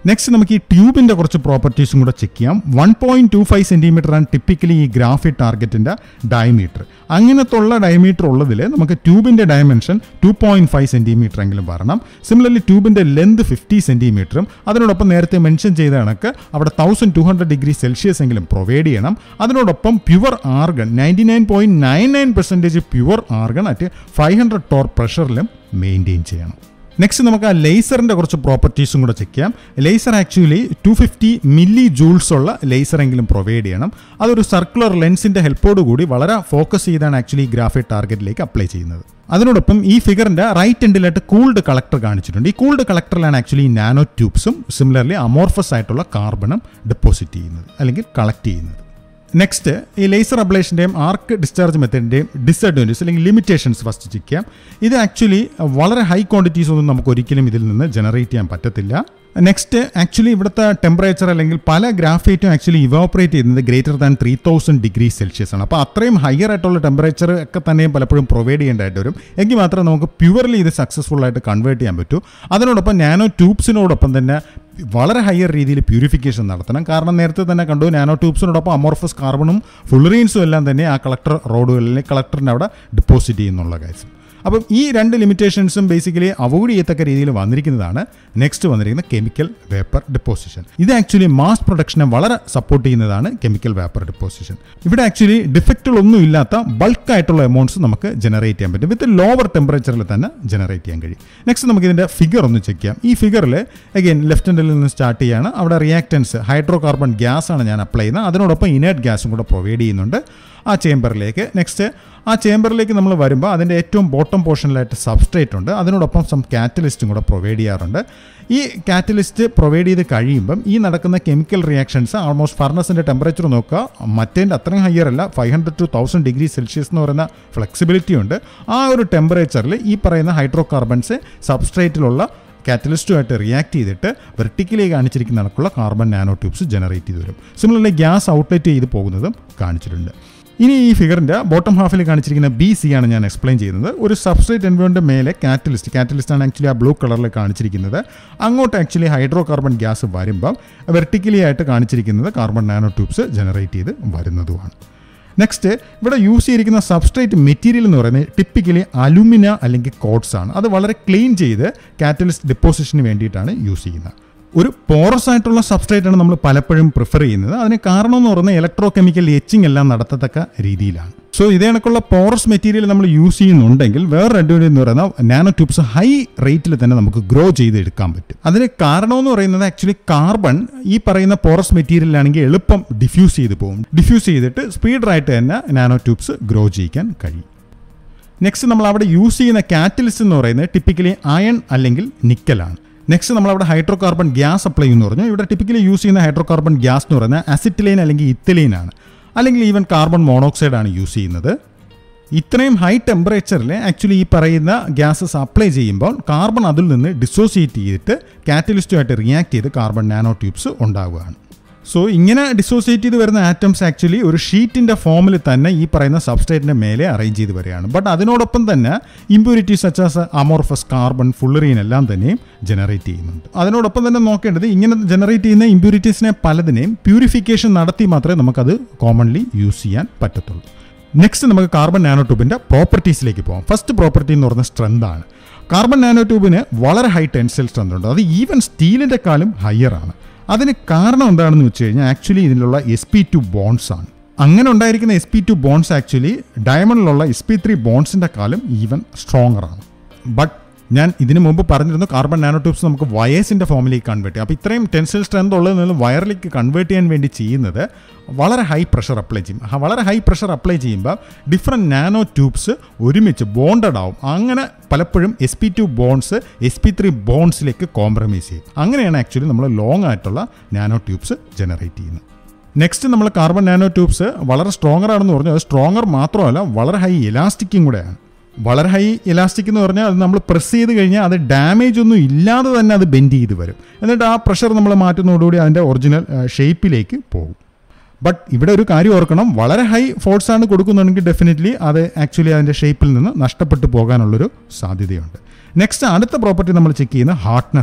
നെക്സ്റ്റ് നമുക്ക് ഈ ട്യൂബിൻ്റെ കുറച്ച് പ്രോപ്പർട്ടീസും കൂടെ ചെക്ക് ചെയ്യാം one point two five centimetre ആണ് ടിപ്പിക്കലി ഈ ഗ്രാഫിക് ടാർഗറ്റിൻ്റെ ഡയമീറ്റർ അങ്ങനത്തെ ഉള്ള ഡയമീറ്റർ ഉള്ളതിൽ നമുക്ക് ട്യൂബിൻ്റെ dimension two point five centimetre എങ്കിലും വരണം സിമിലർലി ട്യൂബിൻ്റെ ലെന്ത് ഫിഫ്റ്റി സെൻറ്റിമീറ്ററും അതിനോടൊപ്പം നേരത്തെ മെൻഷൻ ചെയ്ത കണക്ക് അവിടെ thousand two hundred degree Celsius എങ്കിലും പ്രൊവൈഡ് ചെയ്യണം അതിനോടൊപ്പം pure argon ninety nine point nine nine percentage pure argon at five hundred torr പ്രഷറിലും മെയിൻറ്റെയിൻ ചെയ്യണം നെക്സ്റ്റ് നമുക്ക് ആ ലേസറിൻ്റെ കുറച്ച് പ്രോപ്പർട്ടീസും കൂടെ ചെക്ക് ചെയ്യാം laser actually two fifty milli joules ഉള്ള ലേസർ എങ്കിലും പ്രൊവൈഡ് ചെയ്യണം അതൊരു സർക്കുലർ ലെൻസിൻ്റെ ഹെൽപ്പോട് കൂടി വളരെ ഫോക്കസ് ചെയ്താണ് ആക്ച്വലി ഗ്രാഫിക് ടാർഗറ്റിലേക്ക് അപ്ലൈ ചെയ്യുന്നത് അതിനോടൊപ്പം ഈ ഫിഗറിൻ്റെ റൈറ്റ് എൻഡിലായിട്ട് കൂൾഡ് കളക്ടർ കാണിച്ചിട്ടുണ്ട് ഈ കൂൾഡ് കളക്ടറിലാണ് ആക്ച്വലി നാനോ ട്യൂബ്സും സിമിലർലി അമോർഫസ് ആയിട്ടുള്ള കാർബണും ഡെപ്പോസിറ്റ് ചെയ്യുന്നത് അല്ലെങ്കിൽ കളക്ട് ചെയ്യുന്നത് നെക്സ്റ്റ് ഈ ലേസർ അബ്ലേഷൻ്റെയും ആർക്ക് ഡിസ്ചാർജ് മെത്തേഡിൻ്റെയും ഡിസഡ്വാൻറ്റേജ് അല്ലെങ്കിൽ ലിമിറ്റേഷൻസ് ഫസ്റ്റ് ചെക്ക് ചെയ്യാം ഇത് ആക്ച്വലി വളരെ ഹൈ ക്വാണ്ടിറ്റീസ് ഒന്നും നമുക്ക് ഒരിക്കലും ഇതിൽ നിന്ന് ജനറേറ്റ് ചെയ്യാൻ പറ്റത്തില്ല നെക്സ്റ്റ് ആക്ച്വലി ഇവിടുത്തെ ടെമ്പറേച്ചർ അല്ലെങ്കിൽ പല ഗ്രാഫൈറ്റും ആക്ച്വലി ഇവോപ്പറേറ്റ് ചെയ്യുന്നത് greater than three thousand degree Celsius ആണ് അപ്പോൾ അത്രയും ഹയർ ആയിട്ടുള്ള ടെമ്പറേച്ചർ ഒക്കെ തന്നെയും പലപ്പോഴും പ്രൊവൈഡ് ചെയ്യേണ്ടതായിട്ട് വരും എങ്കിൽ മാത്രമേ നമുക്ക് പ്യുവർലി ഇത് സക്സസ്ഫുൾ ആയിട്ട് കൺവേർട്ട് ചെയ്യാൻ പറ്റൂ അതിനോടൊപ്പം നാനോ ട്യൂബ്സിനോടൊപ്പം തന്നെ വളരെ ഹയർ രീതിയിൽ പ്യൂരിഫിക്കേഷൻ നടത്തണം കാരണം നേരത്തെ തന്നെ കണ്ടു നാനോ ട്യൂബ്സിനോടൊപ്പം അമോർഫസ് കാർബണും ഫുള്ളറീൻസും എല്ലാം തന്നെ ആ കളക്ടർ റോഡുകളിൽ കളക്ടറിൻ്റെ അവിടെ ഡെപ്പോസിറ്റ് ചെയ്യുന്നുള്ള കാര്യം അപ്പം ഈ രണ്ട് ലിമിറ്റേഷൻസും ബേസിക്കലി അവോയ്ഡ് ചെയ്യത്തക്ക രീതിയിൽ വന്നിരിക്കുന്നതാണ് നെക്സ്റ്റ് വന്നിരിക്കുന്ന കെമിക്കൽ വേപ്പർ ഡെപ്പോസിഷൻ ഇത് ആക്ച്വലി മാസ് പ്രൊഡക്ഷനെ വളരെ സപ്പോർട്ട് ചെയ്യുന്നതാണ് കെമിക്കൽ വേപ്പർ ഡെപ്പോസിഷൻ ഇവിടെ ആക്ച്വലി ഡിഫക്റ്റുകളൊന്നും ഇല്ലാത്ത ബൾക്കായിട്ടുള്ള എമൗണ്ട്സ് നമുക്ക് ജനറേറ്റ് ചെയ്യാൻ പറ്റും വിത്ത് ലോവർ ടെമ്പറേച്ചറിൽ തന്നെ ജനറേറ്റ് ചെയ്യാൻ കഴിയും നെക്സ്റ്റ് നമുക്ക് ഇതിൻ്റെ ഫിഗർ ഒന്ന് ചെക്ക് ചെയ്യാം ഈ ഫിഗറിൽ അഗൈൻ ലെഫ്റ്റ് ഹാൻഡിൽ നിന്ന് സ്റ്റാർട്ട് ചെയ്യാണ് അവിടെ റിയാക്റ്റൻസ് ഹൈഡ്രോ കാർബൺ ഗ്യാസ് ആണ് ഞാൻ അപ്ലൈ ചെയ്യുന്നത് അതിനോടൊപ്പം ഇനേർട്ട് ഗ്യാസും കൂടെ പ്രൊവൈഡ് ചെയ്യുന്നുണ്ട് ആ ചേമ്പറിലേക്ക് നെക്സ്റ്റ് ആ ചേമ്പറിലേക്ക് നമ്മൾ വരുമ്പോൾ അതിൻ്റെ ഏറ്റവും ബോട്ടം പോർഷനിലായിട്ട് സബ്സ്ട്രേറ്റ് ഉണ്ട് അതിനോടൊപ്പം സം കാറ്റലിസ്റ്റും കൂടെ പ്രൊവൈഡ് ചെയ്യാറുണ്ട് ഈ കാറ്റലിസ്റ്റ് പ്രൊവൈഡ് ചെയ്ത് കഴിയുമ്പം ഈ നടക്കുന്ന കെമിക്കൽ റിയാക്ഷൻസ് ആൾമോസ്റ്റ് ഫർണസിൻ്റെ ടെമ്പറേച്ചർ നോക്കുക മറ്റേൻ്റെ അത്രയും ഹയർ അല്ല five hundred to thousand degree Celsius എന്ന് പറയുന്ന ഫ്ലെക്സിബിലിറ്റി ഉണ്ട് ആ ഒരു ടെമ്പറേച്ചറിൽ ഈ പറയുന്ന ഹൈഡ്രോ കാർബൺസ് സബ്സ്ട്രേറ്റിലുള്ള കാറ്റലിസ്റ്റുമായിട്ട് റിയാക്ട് ചെയ്തിട്ട് വെർട്ടിക്കലി കാണിച്ചിരിക്കുന്ന കണക്കുള്ള കാർബൺ നാനോ ട്യൂബ്സ് ജനറേറ്റ് ചെയ്ത് വരും സിമിലർലി ഗ്യാസ് ഔട്ട്ലെറ്റ് ചെയ്ത് പോകുന്നതും കാണിച്ചിട്ടുണ്ട് ഇനി ഈ ഫിഗറിൻ്റെ ബോട്ടം ഹാഫിൽ കാണിച്ചിരിക്കുന്ന ബി സി ആണ് ഞാൻ എക്സ്പ്ലെയിൻ ചെയ്യുന്നത് ഒരു സബ്സ്ട്രേറ്റ് എൻവയോണിൻ്റെ മേലെ കാറ്റലിസ്റ്റ് കാറ്റലിസ്റ്റ് ആണ് ആക്ച്വലി ആ ബ്ലൂ കളറിൽ കാണിച്ചിരിക്കുന്നത് അങ്ങോട്ട് ആക്ച്വലി ഹൈഡ്രോ കാർബൺ ഗ്യാസ് വരുമ്പം വെർട്ടിക്കലി ആയിട്ട് കാണിച്ചിരിക്കുന്നത് കാർബൺ നാനോ ട്യൂബ്സ് ജനറേറ്റ് ചെയ്ത് വരുന്നതുമാണ് നെക്സ്റ്റ് ഇവിടെ യൂസ് ചെയ്തിരിക്കുന്ന സബ്സ്ട്രേറ്റ് മെറ്റീരിയൽ എന്ന് പറയുന്നത് ടിപ്പിക്കലി അലുമിന അല്ലെങ്കിൽ കോട്സ് ആണ് അത് വളരെ ക്ലീൻ ചെയ്ത് കാറ്റലിസ്റ്റ് ഡെപ്പോസിഷന് വേണ്ടിയിട്ടാണ് യൂസ് ചെയ്യുന്നത് ഒരു പോറസ് ആയിട്ടുള്ള സബ്സ്ട്രേറ്റ് ആണ് നമ്മൾ പലപ്പോഴും പ്രിഫർ ചെയ്യുന്നത് അതിന് കാരണം എന്ന് പറയുന്നത് ഇലക്ട്രോ കെമിക്കൽ എച്ചിങ് എല്ലാം നടത്തത്തക്ക രീതിയിലാണ് സോ ഇതേ കണക്കുള്ള പോറസ് മെറ്റീരിയൽ നമ്മൾ യൂസ് ചെയ്യുന്നുണ്ടെങ്കിൽ വേറെ അഡ്വാൻറ്റേജ് എന്ന് പറയുന്നത് നാനോ ട്യൂബ്സ് ഹൈ റേറ്റിൽ തന്നെ നമുക്ക് ഗ്രോ ചെയ്ത് എടുക്കാൻ പറ്റും അതിന് കാരണം എന്ന് പറയുന്നത് ആക്ച്വലി കാർബൺ ഈ പറയുന്ന പോറസ് മെറ്റീരിയലാണെങ്കിൽ എളുപ്പം ഡിഫ്യൂസ് ചെയ്ത് പോകും ഡിഫ്യൂസ് ചെയ്തിട്ട് സ്പീഡറായിട്ട് തന്നെ നാനോ ട്യൂബ്സ് ഗ്രോ ചെയ്യിക്കാൻ കഴിയും നെക്സ്റ്റ് നമ്മൾ അവിടെ യൂസ് ചെയ്യുന്ന കാറ്റലിസ്റ്റ് എന്ന് പറയുന്നത് ടിപ്പിക്കലി അയൺ അല്ലെങ്കിൽ നിക്കലാണ് നെക്സ്റ്റ് നമ്മൾ അവിടെ ഹൈഡ്രോ കാർബൺ ഗ്യാസ് അപ്ലൈ ചെയ്യുന്നു പറഞ്ഞു ഇവിടെ ടിപ്പിക്കലി യൂസ് ചെയ്യുന്ന ഹൈഡ്രോ കാർബൺ ഗ്യാസ് എന്ന് പറയുന്നത് അസിറ്റിലൈൻ അല്ലെങ്കിൽ ഇത്തലൈൻ ആണ് അല്ലെങ്കിൽ ഈവൻ കാർബൺ മോണോക്സൈഡ് ആണ് യൂസ് ചെയ്യുന്നത് ഇത്രയും ഹൈ ടെമ്പറേച്ചറിൽ ആക്ച്വലി ഈ പറയുന്ന ഗ്യാസസ് അപ്ലൈ ചെയ്യുമ്പോൾ കാർബൺ അതിൽ നിന്ന് ഡിസോസിയേറ്റ് ചെയ്തിട്ട് കാറ്റലിസ്റ്റുമായിട്ട് റിയാക്ട് ചെയ്ത് കാർബൺ നാനോ ട്യൂബ്സ് ഉണ്ടാവുകയാണ് സോ ഇങ്ങനെ ഡിസോസിയേറ്റ് ചെയ്ത് വരുന്ന ആറ്റംസ് ആക്ച്വലി ഒരു ഷീറ്റിൻ്റെ ഫോമിൽ തന്നെ ഈ പറയുന്ന സബ്സ്ട്രേറ്റിൻ്റെ മേലെ അറേഞ്ച് ചെയ്ത് വരികയാണ് ബട്ട് അതിനോടൊപ്പം തന്നെ impurities such as amorphous carbon fullerene എല്ലാം തന്നെയും ജനറേറ്റ് ചെയ്യുന്നുണ്ട് അതിനോടൊപ്പം തന്നെ നോക്കേണ്ടത് ഇങ്ങനെ ജനറേറ്റ് ചെയ്യുന്ന ഇമ്പ്യൂരിറ്റീസിനെ പലതിനെയും പ്യൂരിഫിക്കേഷൻ നടത്തി മാത്രമേ നമുക്കത് കോമൺലി യൂസ് ചെയ്യാൻ പറ്റത്തുള്ളൂ നെക്സ്റ്റ് നമുക്ക് കാർബൺ നാനോ ട്യൂബിൻ്റെ പ്രോപ്പർട്ടീസിലേക്ക് പോകാം ഫസ്റ്റ് പ്രോപ്പർട്ടി എന്ന് പറയുന്നത് സ്ട്രെങ്ത് ആണ് കാർബൺ നാനോ ട്യൂബിന് വളരെ ഹൈ ടെൻസൈൽ സ്ട്രെങ്ത് ഉണ്ട് അത് ഈവൻ സ്റ്റീലിൻ്റെ കാലും ഹയർ ആണ് അതിന് കാരണം എന്താണെന്ന് വെച്ച് കഴിഞ്ഞാൽ ആക്ച്വലി ഇതിലുള്ള എസ് പി ടു ബോൺസ് ആണ് അങ്ങനെ ഉണ്ടായിരിക്കുന്ന S P two bonds actually ഡയമണ്ടിലുള്ള എസ് പി ത്രീ ബോൺസിൻ്റെ കാലം ഈവൻ സ്ട്രോങ്ങർ ആണ് ബട്ട് ഞാൻ ഇതിനു മുമ്പ് പറഞ്ഞിരുന്നു കാർബൺ നാനോ ട്യൂബ്സ് നമുക്ക് വയേഴ്സിൻ്റെ ഫോമിലേക്ക് കൺവേർട്ട് ചെയ്യാം അപ്പോൾ ഇത്രയും ടെൻസൈൽ സ്ട്രെങ്ത് ഉള്ളതിൽ നിന്ന് വയറിലേക്ക് കൺവേർട്ട് ചെയ്യാൻ വേണ്ടി ചെയ്യുന്നത് വളരെ ഹൈ പ്രഷർ അപ്ലൈ ചെയ്യും ആ വളരെ ഹൈ പ്രഷർ അപ്ലൈ ചെയ്യുമ്പോൾ ഡിഫറെൻറ്റ് നാനോ ട്യൂബ്സ് ഒരുമിച്ച് ബോണ്ടഡ് ആവും അങ്ങനെ പലപ്പോഴും S P two bonds S P three ബോൺസിലേക്ക് കോംപ്രമൈസ് ചെയ്യും അങ്ങനെയാണ് ആക്ച്വലി നമ്മൾ ലോങ് ആയിട്ടുള്ള നാനോ ട്യൂബ്സ് ജനറേറ്റ് ചെയ്യുന്നത് നെക്സ്റ്റ് നമ്മൾ കാർബൺ നാനോ ട്യൂബ്സ് വളരെ സ്ട്രോങ്ങർ ആണെന്ന് പറഞ്ഞു അത് സ്ട്രോങ്ങർ മാത്രമല്ല വളരെ ഹൈ ഇലാസ്റ്റിക്കും കൂടെയാണ് വളരെ ഹൈ ഇലാസ്റ്റിക് എന്ന് പറഞ്ഞാൽ അത് നമ്മൾ പ്രസ് ചെയ്ത് കഴിഞ്ഞാൽ അത് ഡാമേജ് ഒന്നും ഇല്ലാതെ തന്നെ അത് ബെൻഡ് ചെയ്ത് വരും എന്നിട്ട് ആ പ്രഷർ നമ്മൾ മാറ്റുന്നതോടുകൂടി അതിൻ്റെ ഒറിജിനൽ ഷേപ്പിലേക്ക് പോകും ബട്ട് ഇവിടെ ഒരു കാര്യം ഓർക്കണം വളരെ ഹൈ ഫോഴ്സ് ആണ് കൊടുക്കുന്നുണ്ടെങ്കിൽ ഡെഫിനറ്റ്ലി അത് ആക്ച്വലി അതിൻ്റെ ഷേപ്പിൽ നിന്ന് നഷ്ടപ്പെട്ടു പോകാനുള്ളൊരു സാധ്യതയുണ്ട് നെക്സ്റ്റ് അടുത്ത പ്രോപ്പർട്ടി നമ്മൾ ചെക്ക് ചെയ്യുന്ന ഹാർഡ്നെസ് ആണ്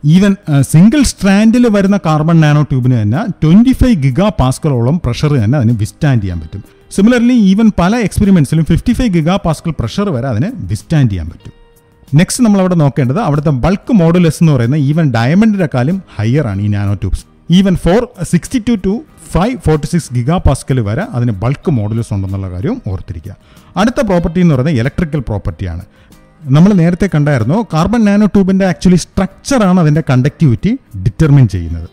ഈവൻ സിംഗിൾ സ്ട്രാൻഡിൽ വരുന്ന കാർബൺ നാനോ ട്യൂബിന് തന്നെ ട്വൻറ്റി ഫൈവ് ഗിഗാ പാസ്കലോളം പ്രഷർ തന്നെ അതിന് വിസ്റ്റാൻഡ് ചെയ്യാൻ പറ്റും സിമിലർലി ഈവൻ പല എക്സ്പെരിമെൻറ്റ്സിലും fifty five giga pascal pressure വരെ അതിന് വിസ്റ്റാൻഡ് ചെയ്യാൻ പറ്റും നെക്സ്റ്റ് നമ്മൾ അവിടെ നോക്കേണ്ടത് അവിടുത്തെ ബൾക്ക് മോഡുലസ് എന്ന് പറയുന്ന ഈവൻ ഡയമണ്ടിനെക്കാളും ഹയർ ആണ് ഈ nano tubes even four sixty two two five forty six giga pascal വരെ അതിന് ബൾക്ക് മോഡുലസ് ഉണ്ടെന്നുള്ള കാര്യവും ഓർത്തിരിക്കുക അടുത്ത പ്രോപ്പർട്ടി എന്ന് പറയുന്നത് ഇലക്ട്രിക്കൽ പ്രോപ്പർട്ടിയാണ് നമ്മൾ നേരത്തെ കണ്ടായിരുന്നു കാർബൺ നാനോ ട്യൂബിൻ്റെ ആക്ച്വലി സ്ട്രക്ചറാണ് അതിൻ്റെ കണ്ടക്ടിവിറ്റി ഡിറ്റർമിൻ ചെയ്യുന്നത്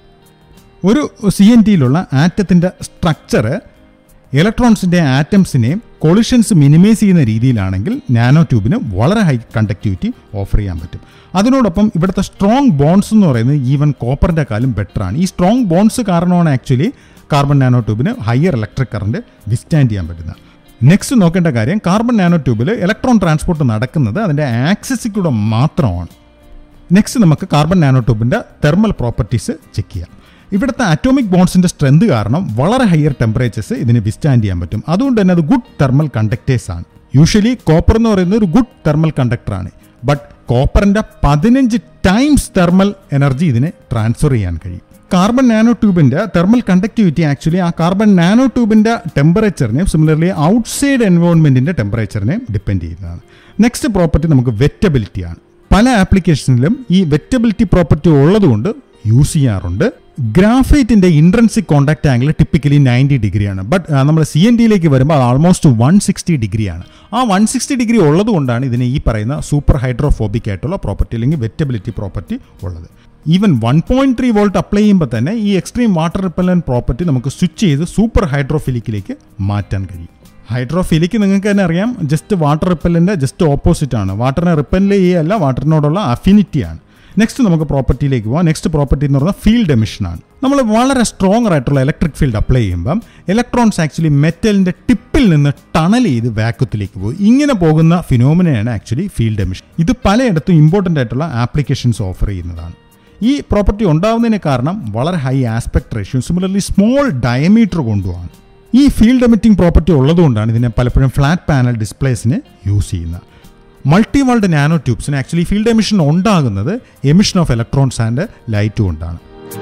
ഒരു സി എൻ ടിയിലുള്ള ആറ്റത്തിൻ്റെ സ്ട്രക്ചർ ഇലക്ട്രോൺസിൻ്റെ ആറ്റംസിനെയും കൊളിഷൻസ് മിനിമൈസ് ചെയ്യുന്ന രീതിയിലാണെങ്കിൽ നാനോ ട്യൂബിന് വളരെ ഹൈ കണ്ടക്ടിവിറ്റി ഓഫർ ചെയ്യാൻ പറ്റും അതിനോടൊപ്പം ഇവിടുത്തെ സ്ട്രോങ് ബോൺസ് എന്ന് പറയുന്നത് ഈവൻ കോപ്പറിൻ്റെ കാലം ബെറ്ററാണ് ഈ സ്ട്രോങ് ബോൺസ് കാരണമാണ് ആക്ച്വലി കാർബൺ നാനോ ട്യൂബിന് ഹയർ ഇലക്ട്രിക് കറണ്ട് വിസ്റ്റാൻഡ് ചെയ്യാൻ പറ്റുന്നത് നെക്സ്റ്റ് നോക്കേണ്ട കാര്യം കാർബൺ നാനോ ട്യൂബിൽ ഇലക്ട്രോൺ ട്രാൻസ്പോർട്ട് നടക്കുന്നത് അതിൻ്റെ ആക്സസിൽ കൂടെ മാത്രമാണ് നെക്സ്റ്റ് നമുക്ക് കാർബൺ നാനോ ട്യൂബിൻ്റെ തെർമൽ പ്രോപ്പർട്ടീസ് ചെക്ക് ചെയ്യാം ഇവിടുത്തെ അറ്റോമിക് ബോൺസിൻ്റെ സ്ട്രെങ്ത് കാരണം വളരെ ഹയർ ടെമ്പറേച്ചേഴ്സ് ഇതിന് വിസ്റ്റാൻഡ് ചെയ്യാൻ പറ്റും അതുകൊണ്ട് തന്നെ അത് ഗുഡ് തെർമൽ കണ്ടക്ടേഴ്സ് ആണ് യൂഷ്വലി കോപ്പർ എന്ന് പറയുന്നത് ഒരു ഗുഡ് തെർമൽ കണ്ടക്ടറാണ് ബട്ട് കോപ്പറിൻ്റെ പതിനഞ്ച് ടൈംസ് തെർമൽ എനർജി ഇതിനെ ട്രാൻസ്ഫർ ചെയ്യാൻ കഴിയും കാർബൺ നാനോ ട്യൂബിൻ്റെ തെർമൽ കണ്ടക്ടിവിറ്റി ആക്ച്വലി ആ കാർബൺ നാനോ ട്യൂബിൻ്റെ ടെമ്പറേച്ചറിനെയും സിമിലർലി ഔട്ട്സൈഡ് എൻവയോൺമെൻറ്റിൻ്റെ ടെമ്പറേച്ചറിനെയും ഡിപ്പെൻഡ് ചെയ്യുന്നതാണ് നെക്സ്റ്റ് പ്രോപ്പർട്ടി നമുക്ക് വെറ്റബിലിറ്റി ആണ് പല ആപ്ലിക്കേഷനിലും ഈ വെറ്റബിലിറ്റി പ്രോപ്പർട്ടി ഉള്ളതുകൊണ്ട് യൂസ് ചെയ്യാറുണ്ട് ഗ്രാഫൈറ്റിന്റെ intrinsic contact angle typically ninety ഡിഗ്രിയാണ് ബട്ട് നമ്മൾ സി എൻ ഡിയിലേക്ക് വരുമ്പോൾ അത് ആൾമോസ്റ്റ് വൺ സിക്സ്റ്റി ഡിഗ്രിയാണ് ആ വൺ സിക്സ്റ്റി ഡിഗ്രി ഉള്ളതുകൊണ്ടാണ് ഇതിന് ഈ പറയുന്ന സൂപ്പർ ഹൈഡ്രോഫോബിക് ആയിട്ടുള്ള പ്രോപ്പർട്ടി അല്ലെങ്കിൽ വെറ്റബിലിറ്റി പ്രോപ്പർട്ടി ഉള്ളത് even one point three volt apply ചെയ്യുമ്പോൾ തന്നെ ഈ എക്സ്ട്രീം വാട്ടർ റിപ്പല്ലൻ പ്രോപ്പർട്ടി നമുക്ക് സ്വിച്ച് ചെയ്ത് സൂപ്പർ ഹൈഡ്രോഫിലിക്കിലേക്ക് മാറ്റാൻ കഴിയും ഹൈഡ്രോഫിലിക്ക് നിങ്ങൾക്ക് തന്നെ അറിയാം ജസ്റ്റ് വാട്ടർ റിപ്പല്ലിൻ്റെ ജസ്റ്റ് ഓപ്പോസിറ്റ് ആണ് വാട്ടറിനെ റിപ്പല്ല് ചെയ്യല്ല വാട്ടറിനോടുള്ള അഫിനിറ്റിയാണ് നെക്സ്റ്റ് നമുക്ക് പ്രോപ്പർട്ടിയിലേക്ക് പോകാം നെക്സ്റ്റ് പ്രോപ്പർട്ടി എന്ന് പറഞ്ഞാൽ ഫീൽഡ് എമിഷനാണ് നമ്മൾ വളരെ സ്ട്രോങ് ആയിട്ടുള്ള ഇലക്ട്രിക് ഫീൽഡ് അപ്ലൈ ചെയ്യുമ്പം ഇലക്ട്രോൺസ് ആക്ച്വലി മെറ്റലിൻ്റെ ടിപ്പിൽ നിന്ന് ടണൽ ചെയ്ത് വാക്വത്തിലേക്ക് പോകും ഇങ്ങനെ പോകുന്ന ഫിനോമിനയാണ് ആക്ച്വലി ഫീൽഡ് എമിഷൻ ഇത് പലയിടത്തും ഇമ്പോർട്ടൻ്റ് ആയിട്ടുള്ള ആപ്ലിക്കേഷൻസ് ഓഫർ ചെയ്യുന്നതാണ് ഈ പ്രോപ്പർട്ടി ഉണ്ടാവുന്നതിന് കാരണം വളരെ high aspect ratio similarly small diameter കൊണ്ടുമാണ് ഈ ഫീൽഡ് എമിറ്റിംഗ് പ്രോപ്പർട്ടി ഉള്ളതുകൊണ്ടാണ് ഇതിനെ പലപ്പോഴും ഫ്ലാറ്റ് പാനൽ ഡിസ്പ്ലേസിന് യൂസ് ചെയ്യുന്നത് മൾട്ടി വാൾഡ് നാനോ ട്യൂബ്സിന് ആക്ച്വലി ഫീൽഡ് എമിഷൻ ഉണ്ടാകുന്നത് emission of electrons and light കൊണ്ടാണ്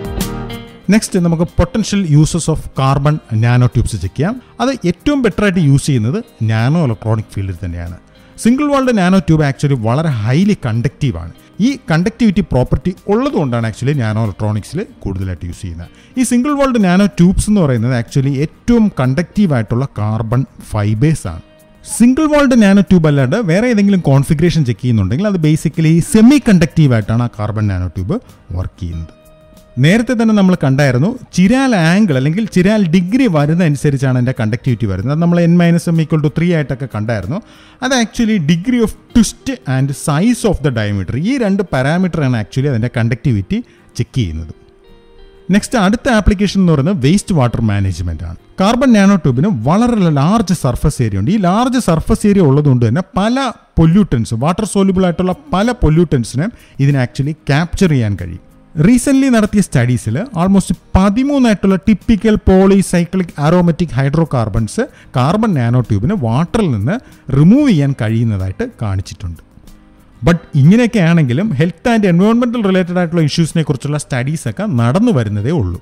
നെക്സ്റ്റ് നമുക്ക് potential uses of carbon nano tubes check ചെയ്യാം അത് ഏറ്റവും ബെറ്റർ ആയിട്ട് യൂസ് ചെയ്യുന്നത് നാനോ ഇലക്ട്രോണിക് ഫീൽഡിൽ തന്നെയാണ് single walled nano tube actually വളരെ ഹൈലി കണ്ടക്റ്റീവ് ആണ് ഈ കണ്ടക്ടിവിറ്റി പ്രോപ്പർട്ടി ഉള്ളതുകൊണ്ടാണ് ആക്ച്വലി നാനോ ഇലക്ട്രോണിക്സിൽ കൂടുതലായിട്ട് യൂസ് ചെയ്യുന്നത് ഈ സിംഗിൾ വാൾഡ് നാനോ ട്യൂബ്സ് എന്ന് പറയുന്നത് ആക്ച്വലി ഏറ്റവും കണ്ടക്റ്റീവ് ആയിട്ടുള്ള കാർബൺ ഫൈബേഴ്സ് ആണ് സിംഗിൾ വാൾഡ് നാനോ ട്യൂബ് അല്ലാണ്ട് വേറെ ഏതെങ്കിലും കോൺഫിഗറേഷൻ ചെക്ക് ചെയ്യുന്നുണ്ടെങ്കിൽ അത് ബേസിക്കലി സെമി കണ്ടക്റ്റീവ് ആയിട്ടാണ് ആ കാർബൺ നാനോ ട്യൂബ് വർക്ക് ചെയ്യുന്നത് നേരത്തെ തന്നെ നമ്മൾ കണ്ടായിരുന്നു ചിരാൽ ആംഗിൾ അല്ലെങ്കിൽ ചിരാൽ ഡിഗ്രി വരുന്ന അനുസരിച്ചാണ് എൻ്റെ കണ്ടക്ടിവിറ്റി വരുന്നത് അത് നമ്മൾ N minus M equal to three ആയിട്ടൊക്കെ കണ്ടായിരുന്നു അത് actually degree of twist and size of the diameter ഈ രണ്ട് പാരാമീറ്ററാണ് ആക്ച്വലി അതിൻ്റെ കണ്ടക്ടിവിറ്റി ചെക്ക് ചെയ്യുന്നത് നെക്സ്റ്റ് അടുത്ത ആപ്ലിക്കേഷൻ എന്ന് പറയുന്നത് വേസ്റ്റ് വാട്ടർ മാനേജ്മെന്റ് ആണ് കാർബൺ നാനോ ട്യൂബിന് വളരെ ലാർജ് സർഫസ് ഏരിയ ഉണ്ട് ഈ ലാർജ് സർഫസ് ഏരിയ ഉള്ളതുകൊണ്ട് തന്നെ പല പൊല്യൂട്ടൻസ് വാട്ടർ സോല്യൂബിൾ ആയിട്ടുള്ള പല പൊല്യൂട്ടൻസിനെ ഇതിന് ആക്ച്വലി ക്യാപ്ചർ ചെയ്യാൻ കഴിയും റീസെന്റ് നടത്തിയ സ്റ്റഡീസിൽ ആൾമോസ്റ്റ് പതിമൂന്നായിട്ടുള്ള typical polycyclic aromatic hydro carbons carbon nano ട്യൂബിന് വാട്ടറിൽ നിന്ന് റിമൂവ് ചെയ്യാൻ കഴിയുന്നതായിട്ട് കാണിച്ചിട്ടുണ്ട് ബട്ട് ഇങ്ങനെയൊക്കെ ആണെങ്കിലും ഹെൽത്ത് ആൻഡ് എൻവയോൺമെന്റൽ റിലേറ്റഡ് ആയിട്ടുള്ള ഇഷ്യൂസിനെ കുറിച്ചുള്ള സ്റ്റഡീസ് ഒക്കെ നടന്നു വരുന്നതേ ഉള്ളൂ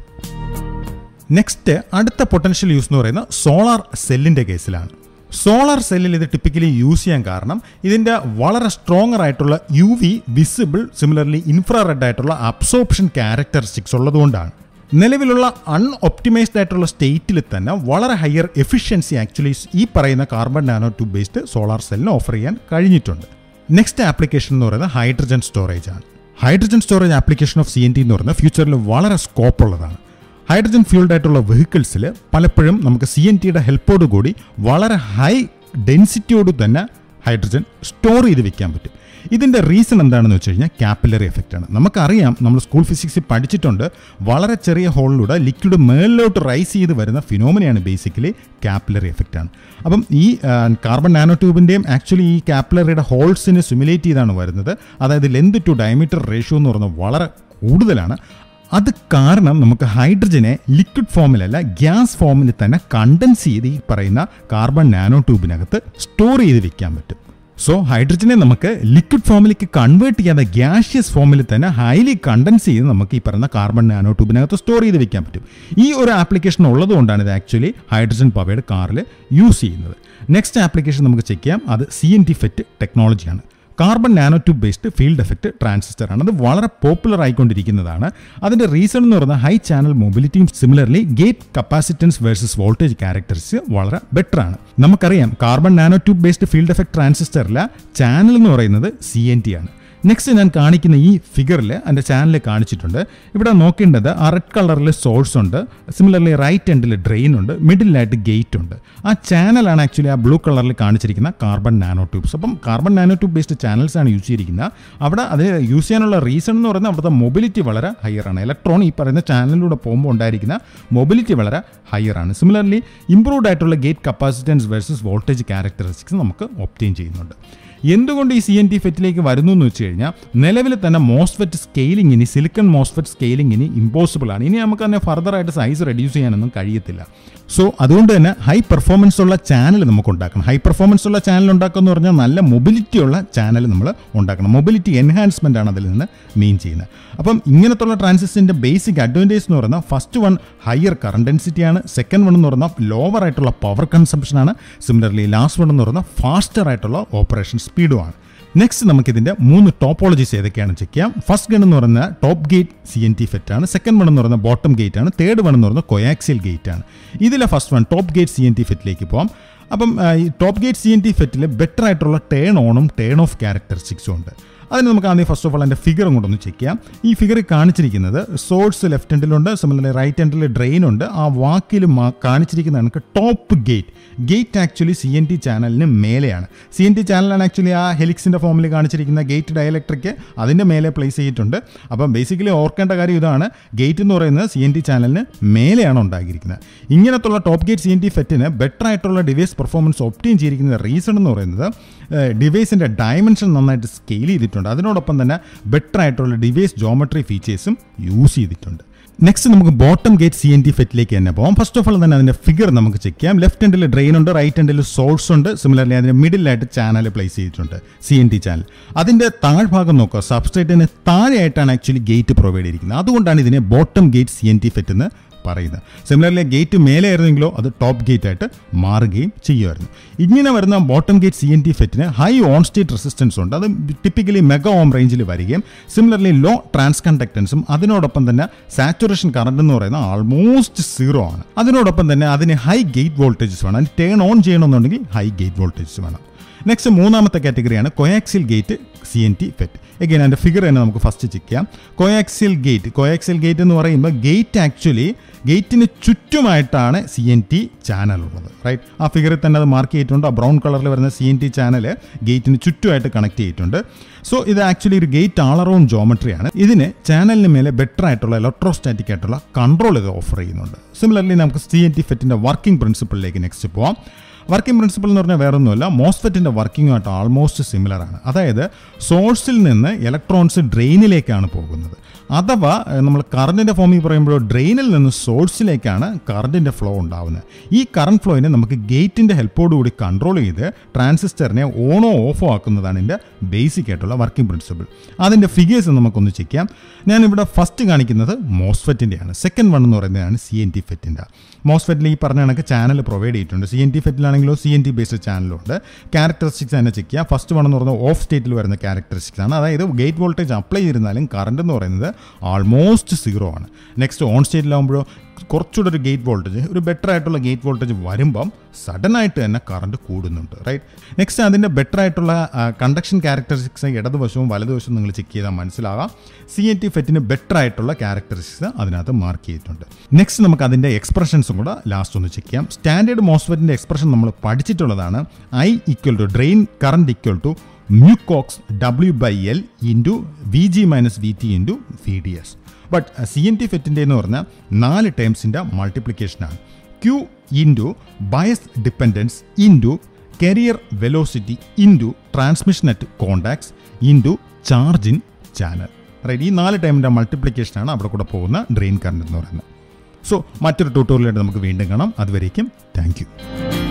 നെക്സ്റ്റ് അടുത്ത പൊട്ടൻഷ്യൽ യൂസ് എന്ന് പറയുന്നത് സോളാർ സെല്ലിൻ്റെ കേസിലാണ് സോളാർ സെല്ലിൽ ഇത് ടിപ്പിക്കലി യൂസ് ചെയ്യാൻ കാരണം ഇതിൻ്റെ വളരെ സ്ട്രോങ്ങർ ആയിട്ടുള്ള U V visible similarly infrared ആയിട്ടുള്ള അബ്സോർപ്ഷൻ ക്യാരക്ടറിസ്റ്റിക്സ് ഉള്ളതുകൊണ്ടാണ് നിലവിലുള്ള അൺഒപ്റ്റിമൈസ്ഡ് ആയിട്ടുള്ള സ്റ്റേറ്റിൽ തന്നെ വളരെ ഹയർ എഫിഷ്യൻസി ആക്ച്വലി ഈ പറയുന്ന carbon nano tube based solar സെല്ലിന് ഓഫർ ചെയ്യാൻ കഴിഞ്ഞിട്ടുണ്ട് നെക്സ്റ്റ് ആപ്ലിക്കേഷൻ എന്ന് പറയുന്നത് ഹൈഡ്രജൻ സ്റ്റോറേജ് ആണ് hydrogen storage application of C N T എന്ന് പറയുന്നത് ഫ്യൂച്ചറിൽ വളരെ സ്കോപ്പ് ഉള്ളതാണ് ഹൈഡ്രജൻ ഫ്യൂൾഡ് ആയിട്ടുള്ള വെഹിക്കിൾസിൽ പലപ്പോഴും നമുക്ക് സി എൻ ടിയുടെ ഹെൽപ്പോട് കൂടി വളരെ ഹൈ ഡെൻസിറ്റിയോട് തന്നെ ഹൈഡ്രജൻ സ്റ്റോർ ചെയ്ത് വെക്കാൻ പറ്റും ഇതിൻ്റെ റീസൺ എന്താണെന്ന് വെച്ച് കഴിഞ്ഞാൽ കാപ്പിലറി എഫക്റ്റ് ആണ് നമുക്കറിയാം നമ്മൾ സ്കൂൾ ഫിസിക്സിൽ പഠിച്ചിട്ടുണ്ട് വളരെ ചെറിയ ഹോളിലൂടെ ലിക്വിഡ് മേളിലോട്ട് റൈസ് ചെയ്ത് വരുന്ന ഫിനോമിനയാണ് ബേസിക്കലി കാപ്പിലറി എഫക്റ്റ് ആണ് അപ്പം ഈ കാർബൺ നാനോ ട്യൂബിൻ്റെയും ആക്ച്വലി ഈ കാപ്പിലറിയുടെ ഹോൾസിനെ സിമുലേറ്റ് ചെയ്താണ് വരുന്നത് അതായത് ലെന്ത് ടു ഡയമീറ്റർ റേഷ്യോ എന്ന് പറയുന്നത് വളരെ കൂടുതലാണ് അത് കാരണം നമുക്ക് ഹൈഡ്രജനെ ലിക്വിഡ് ഫോമിലല്ല ഗ്യാസ് ഫോമിൽ തന്നെ കണ്ടൻസ് ചെയ്ത് ഈ പറയുന്ന കാർബൺ നാനോ ട്യൂബിനകത്ത് സ്റ്റോർ ചെയ്ത് വെക്കാൻ പറ്റും സോ ഹൈഡ്രജനെ നമുക്ക് ലിക്വിഡ് ഫോമിലേക്ക് കൺവേർട്ട് ചെയ്യാതെ ഗ്യാഷ്യസ് ഫോമിൽ തന്നെ ഹൈലി കണ്ടൻസ് ചെയ്ത് നമുക്ക് ഈ പറയുന്ന കാർബൺ നാനോ ട്യൂബിനകത്ത് സ്റ്റോർ ചെയ്ത് വെക്കാൻ പറ്റും ഈ ഒരു ആപ്ലിക്കേഷൻ ഉള്ളതുകൊണ്ടാണ് ഇത് ആക്ച്വലി ഹൈഡ്രജൻ പവയുടെ കാറിൽ യൂസ് ചെയ്യുന്നത് നെക്സ്റ്റ് ആപ്ലിക്കേഷൻ നമുക്ക് ചെക്ക് ചെയ്യാം അത് സി എൻ ടി ഫെറ്റ് ടെക്നോളജിയാണ് carbon nano tube based field effect transistor ആണ് അത് വളരെ പോപ്പുലർ ആയിക്കൊണ്ടിരിക്കുന്നതാണ് അതിന്റെ റീസൺ എന്ന് പറയുന്നത് ഹൈ ചാനൽ മൊബിലിറ്റിയും similarly gate capacitance versus voltage characteristics വളരെ ബെറ്റർ ആണ് നമുക്കറിയാം carbon nano tube based field effect ട്രാൻസിസ്റ്ററിലെ ചാനൽ എന്ന് പറയുന്നത് സി എൻ ടി ആണ് നെക്സ്റ്റ് ഞാൻ കാണിക്കുന്ന ഈ ഫിഗറിൽ എൻ്റെ ചാനലിൽ കാണിച്ചിട്ടുണ്ട് ഇവിടെ നോക്കേണ്ടത് ആ റെഡ് കളറിൽ സോഴ്സ് ഉണ്ട് സിമിലർലി റൈറ്റ് എൻഡിൽ ഡ്രെയിൻ ഉണ്ട് മിഡിലായിട്ട് ഗേറ്റ് ഉണ്ട് ആ ചാനലാണ് ആക്ച്വലി ആ ബ്ലൂ കളറിൽ കാണിച്ചിരിക്കുന്ന കാർബൺ നാനോ ട്യൂബ്സ് അപ്പം carbon nano tube based channels ആണ് യൂസ് ചെയ്തിരിക്കുന്നത് അവിടെ അത് യൂസ് ചെയ്യാനുള്ള റീസൺ എന്ന് പറയുന്നത് അവിടുത്തെ മൊബിലിറ്റി വളരെ ഹയർ ആണ് ഇലക്ട്രോൺ ഈ പറയുന്ന ചാനലിലൂടെ പോകുമ്പോൾ ഉണ്ടായിരിക്കുന്ന മൊബിലിറ്റി വളരെ ഹയർ ആണ് സിമിലർലി ഇംപ്രൂവ്ഡ് ആയിട്ടുള്ള gate capacitance versus voltage characteristics നമുക്ക് ഒപ്റ്റെയിൻ ചെയ്യുന്നുണ്ട് എന്തുകൊണ്ട് ഈ സി എൻ ടി ഫെറ്റിലേക്ക് വരുന്നു എന്ന് വെച്ച് കഴിഞ്ഞാൽ നിലവിൽ തന്നെ മോസ്ഫെറ്റ് സ്കെയിലിംഗ് ഇനി സിലിക്കൺ മോസ്ഫെറ്റ് സ്കെയിലിംഗ് ഇനി ഇമ്പോസിബിൾ ആണ് ഇനി നമുക്ക് തന്നെ ഫർദർ ആയിട്ട് സൈസ് റെഡ്യൂസ് ചെയ്യാനൊന്നും കഴിയത്തില്ല സോ അതുകൊണ്ട് തന്നെ ഹൈ പെർഫോമൻസ് ഉള്ള ചാനൽ നമുക്ക് ഉണ്ടാക്കണം ഹൈ പെർഫോമൻസ് ഉള്ള ചാനൽ ഉണ്ടാക്കുക എന്ന് പറഞ്ഞാൽ നല്ല മൊബിലിറ്റി ഉള്ള ചാനൽ നമ്മൾ ഉണ്ടാക്കണം മൊബിലിറ്റി എൻഹാൻസ്മെൻ്റ് ആണ് അതിൽ നിന്ന് മീൻ ചെയ്യുന്നത് അപ്പം ഇങ്ങനത്തുള്ള ട്രാൻസിസ്റ്ററിൻ്റെ ബേസിക് അഡ്വാൻറ്റേജ് എന്ന് പറയുന്നത് first one higher current density ആണ് സെക്കൻഡ് വൺ എന്ന് പറയുന്നത് ലോവർ ആയിട്ടുള്ള പവർ കൺസംഷൻ ആണ് സിമിലർലി ലാസ്റ്റ് വൺ എന്ന് പറയുന്നത് ഫാസ്റ്റർ ആയിട്ടുള്ള ഓപ്പറേഷൻ സ്പീഡുമാണ് നെക്സ്റ്റ് നമുക്കിതിൻ്റെ മൂന്ന് ടോപ്പോളജീസ് ഏതൊക്കെയാണ് ചെക്ക് ചെയ്യാം ഫസ്റ്റ് ഗൺ എന്ന് പറയുന്ന top gate C N T FET ആണ് സെക്കൻഡ് വൺ എന്ന് പറയുന്ന ബോട്ടം ഗേറ്റ് ആണ് തേർഡ് വൺ എന്ന് പറയുന്നത് കൊയാക്സിയൽ ഗേറ്റ് ആണ് ഇതിലെ first one top gate C N T ഫെറ്റിലേക്ക് പോകാം അപ്പം ആ, ഈ top gate C N T ഫെറ്റിൽ ബെറ്റർ ആയിട്ടുള്ള ടേൺ ഓണും ടേൺ ഓഫ് ക്യാരക്ടറിസ്റ്റിക്സും ഉണ്ട് അതിന് നമുക്ക് ആദ്യം ഫസ്റ്റ് ഓഫ് ഓൾ എൻ്റെ ഫിഗർ കൊണ്ടൊന്ന് ചെക്ക് ചെയ്യാം ഈ ഫിഗറിൽ കാണിച്ചിരിക്കുന്നത് സോഴ്സ് ലെഫ്റ്റ് എൻഡിലുണ്ട് സിമിലർലി റൈറ്റ് എൻഡിൽ ഡ്രെയിൻ ഉണ്ട് ആ വാക്കിൽ കാണിച്ചിരിക്കുന്ന കണക്ക് top gate gate actually C N T ചാനലിന് മേലെയാണ് സി എൻ ടി ചാനലാണ് ആക്ച്വലി ആ ഹെലിക്സിൻ്റെ ഫോമിൽ കാണിച്ചിരിക്കുന്ന ഗേറ്റ് ഡയലക്ട്രിക് അതിൻ്റെ മേലെ പ്ലേസ് ചെയ്തിട്ടുണ്ട് അപ്പം ബേസിക്കലി ഓർക്കേണ്ട കാര്യം ഇതാണ് ഗേറ്റ് എന്ന് പറയുന്നത് സി എൻ ടി ചാനലിന് മേലെയാണ് ഉണ്ടാക്കിയിരിക്കുന്നത് ഇങ്ങനത്തുള്ള top gate C N T ഫെറ്റിന് ബെറ്റർ ആയിട്ടുള്ള ഡിവൈസ് പെർഫോമൻസ് ഒപ്റ്റെയിൻ ചെയ്തിരിക്കുന്ന റീസൺ എന്ന് പറയുന്നത് ഡിവൈസിൻ്റെ ഡയമെൻഷൻ നന്നായിട്ട് സ്കെയിൽ ചെയ്തിട്ടുണ്ട് അതിനോടൊപ്പം തന്നെ ബെറ്റർ ആയിട്ടുള്ള ഡിവൈസ് ജോമെട്രി ഫീച്ചേഴ്സും യൂസ് ചെയ്തിട്ടുണ്ട് നെക്സ്റ്റ് നമുക്ക് bottom gate C N T ഫെറ്റിലേക്ക് തന്നെ പോകാം ഫസ്റ്റ് ഓഫ് ഓൾ തന്നെ അതിൻ്റെ ഫിഗർ നമുക്ക് ചെക്ക് ചെയ്യാം ലെഫ്റ്റ് എൻഡിൽ ഡ്രെയിൻ ഉണ്ട് റൈറ്റ് എൻഡിൽ സോഴ്സ് ഉണ്ട് സിമിലർലി അതിൻ്റെ മിഡിലായിട്ട് ചാനൽ പ്ലേസ് ചെയ്തിട്ടുണ്ട് സി എൻ ടി ചാനൽ അതിൻ്റെ താഴ്ഭാഗം നോക്കുക സബ്സ്ട്രേറ്റിന് താഴെയായിട്ടാണ് ആക്ച്വലി ഗേറ്റ് പ്രൊവൈഡ് ചെയ്തിരിക്കുന്നത് അതുകൊണ്ടാണ് ഇതിനെ bottom gate C N T FET എന്ന് പറയുന്നത് സിമിലർലി ഗേറ്റ് മേലെ ആയിരുന്നെങ്കിലോ അത് ടോപ്പ് ഗേറ്റ് ആയിട്ട് മാറുകയും ചെയ്യുമായിരുന്നു ഇങ്ങനെ വരുന്ന bottom gate C N T ഫെറ്റിന് ഹൈ ഓൺ സ്റ്റേറ്റ് റെസിസ്റ്റൻസ് ഉണ്ട് അത് ടിപ്പിക്കലി മെഗാ ഓം റേഞ്ചിൽ വരികയും സിമിലർലി ലോ ട്രാൻസ് കണ്ടക്ടൻസും അതിനോടൊപ്പം തന്നെ സാച്ചുറേഷൻ കറണ്ട് എന്ന് പറയുന്നത് ആൾമോസ്റ്റ് സീറോ ആണ് അതിനോടൊപ്പം തന്നെ അതിന് ഹൈ ഗേറ്റ് വോൾട്ടേജസ് വേണം അതിന് ടേൺ ഓൺ ചെയ്യണമെന്നുണ്ടെങ്കിൽ ഹൈ ഗേറ്റ് വോൾട്ടേജസ് വേണം നെക്സ്റ്റ് മൂന്നാമത്തെ കാറ്റഗറിയാണ് coaxial gate C N T FET again അതിൻ്റെ ഫിഗർ തന്നെ നമുക്ക് ഫസ്റ്റ് ചെക്ക് ചെയ്യാം കൊയാക്സിൽ ഗേറ്റ് കൊയാക്സിൽ ഗേറ്റ് എന്ന് പറയുമ്പോൾ ഗേറ്റ് ആക്ച്വലി ഗേറ്റിന് ചുറ്റുമായിട്ടാണ് സി എൻ ടി ചാനൽ ഉള്ളത് റൈറ്റ് ആ ഫിഗറിൽ തന്നെ അത് മാർക്ക് ചെയ്തിട്ടുണ്ട് ആ ബ്രൗൺ കളറിൽ വരുന്ന സി എൻ ടി ചാനൽ ഗേറ്റിന് ചുറ്റുമായിട്ട് കണക്ട് ചെയ്തിട്ടുണ്ട് സോ ഇത് ആക്ച്വലി ഒരു ഗേറ്റ് ആൾ അറൗണ്ട് ജോമെട്രിയാണ് ഇതിന് ചാനലിന് മേലെ ബെറ്റർ ആയിട്ടുള്ള ഇലക്ട്രോസ്റ്റാറ്റിക് ആയിട്ടുള്ള കൺട്രോൾ ഇത് ഓഫർ ചെയ്യുന്നുണ്ട് സിമിലർലി നമുക്ക് സി എൻ ടി ഫെറ്റിൻ്റെ വർക്കിംഗ് പ്രിൻസിപ്പിളിലേക്ക് നെക്സ്റ്റ് പോവാം വർക്കിംഗ് പ്രിൻസിപ്പിൾ എന്ന് പറഞ്ഞാൽ വേറൊന്നുമല്ല മോസ്ഫെറ്റിൻ്റെ വർക്കിങ്ങുമായിട്ട് ആൾമോസ്റ്റ് സിമിലർ ആണ് അതായത് സോഴ്സിൽ നിന്ന് ഇലക്ട്രോൺസ് ഡ്രെയിനിലേക്കാണ് പോകുന്നത് അഥവാ ഏഹ്, നമ്മൾ കറണ്ടിൻ്റെ ഫോമിൽ പറയുമ്പോൾ ഡ്രെയിനിൽ നിന്ന് സോഴ്സിലേക്കാണ് കറണ്ടിൻ്റെ ഫ്ലോ ഉണ്ടാവുന്നത് ഈ കറണ്ട് ഫ്ലോയിനെ നമുക്ക് ഗേറ്റിൻ്റെ ഹെൽപ്പോടുകൂടി കൺട്രോൾ ചെയ്ത് ട്രാൻസിസ്റ്ററിനെ ഓണോ ഓഫോ ആക്കുന്നതാണ് ഇതിൻ്റെ ബേസിക് ആയിട്ടുള്ള വർക്കിംഗ് പ്രിൻസിപ്പിൾ അതിൻ്റെ ഫിഗേഴ്സ് നമുക്കൊന്ന് ചെക്ക് ചെയ്യാം ഞാനിവിടെ ഫസ്റ്റ് കാണിക്കുന്നത് മോസ്ഫെറ്റിൻ്റെയാണ് സെക്കൻഡ് വൺ എന്ന് പറയുന്നതാണ് സി എൻ ടി ഫെറ്റിൻ്റെ മോസ്ഫെറ്റിൽ ഈ പറഞ്ഞ കണക്ക് ചാനൽ പ്രൊവൈഡ് ചെയ്തിട്ടുണ്ട് സി എൻ ടി ഫെറ്റിലാണെങ്കിലോ സി എൻ ടി ബേസ്ഡ് ചാനലും ഉണ്ട് ക്യാരക്ടറിസ്റ്റിക്സ് തന്നെ ചെക്ക് ചെയ്യാം ഫസ്റ്റ് വൺ എന്ന് പറയുന്നത് ഓഫ് സ്റ്റേറ്റിൽ വരുന്ന ക്യാരക്ടറിസ്റ്റിക്സ് ആണ് അതായത് ഗേറ്റ് വോൾട്ടേജ് അപ്ലൈ ചെയ്തിരുന്നാലും കറണ്ട് എന്ന് പറയുന്നത് ആൾമോസ്റ്റ് സീറോ ആണ് നെക്സ്റ്റ് ഓൺ സ്റ്റേറ്റിലാകുമ്പോഴോ കുറച്ചുകൂടെ ഒരു ഗേറ്റ് വോൾട്ടേജ് ഒരു ബെറ്റർ ആയിട്ടുള്ള ഗേറ്റ് വോൾട്ടേജ് വരുമ്പം സഡൻ ആയിട്ട് തന്നെ കറണ്ട് കൂടുന്നുണ്ട് റൈറ്റ് നെക്സ്റ്റ് അതിൻ്റെ ബെറ്റർ ആയിട്ടുള്ള കണ്ടക്ഷൻ ക്യാരക്ടറിസ്റ്റിക്സ് ഇടതുവശവും വലതുവശവും നിങ്ങൾ ചെക്ക് ചെയ്താൽ മനസ്സിലാകാം സി എൻ ടി ഫെറ്റിന് ബെറ്റർ ആയിട്ടുള്ള ക്യാരക്ടറിസ്റ്റിക്സ് അതിനകത്ത് മാർക്ക് ചെയ്തിട്ടുണ്ട് നെക്സ്റ്റ് നമുക്ക് അതിൻ്റെ എക്സ്പ്രഷൻസും കൂടെ ലാസ്റ്റ് ഒന്ന് ചെക്ക് ചെയ്യാം സ്റ്റാൻഡേർഡ് മോസ്ഫെറ്റിൻ്റെ എക്സ്പ്രഷൻ നമ്മൾ പഠിച്ചിട്ടുള്ളതാണ് I equal to drain current equal to mu Cox W by L into V G minus V T into V D S but C N T ഫെറ്റിൻ്റെ എന്ന് പറഞ്ഞാൽ നാല് ടേംസിൻ്റെ മൾട്ടിപ്ലിക്കേഷനാണ് Q into bias dependence into carrier velocity into transmission at contacts into charge in channel right ഈ നാല് ടൈമിൻ്റെ മൾട്ടിപ്ലിക്കേഷനാണ് അവിടെ കൂടെ പോകുന്ന ഡ്രെയിൻ കറണ്ട് എന്ന് പറയുന്നത് സോ മറ്റൊരു ട്യൂട്ടോറിയലായിട്ട് നമുക്ക് വീണ്ടും കാണാം അതുവരേക്കും താങ്ക് യു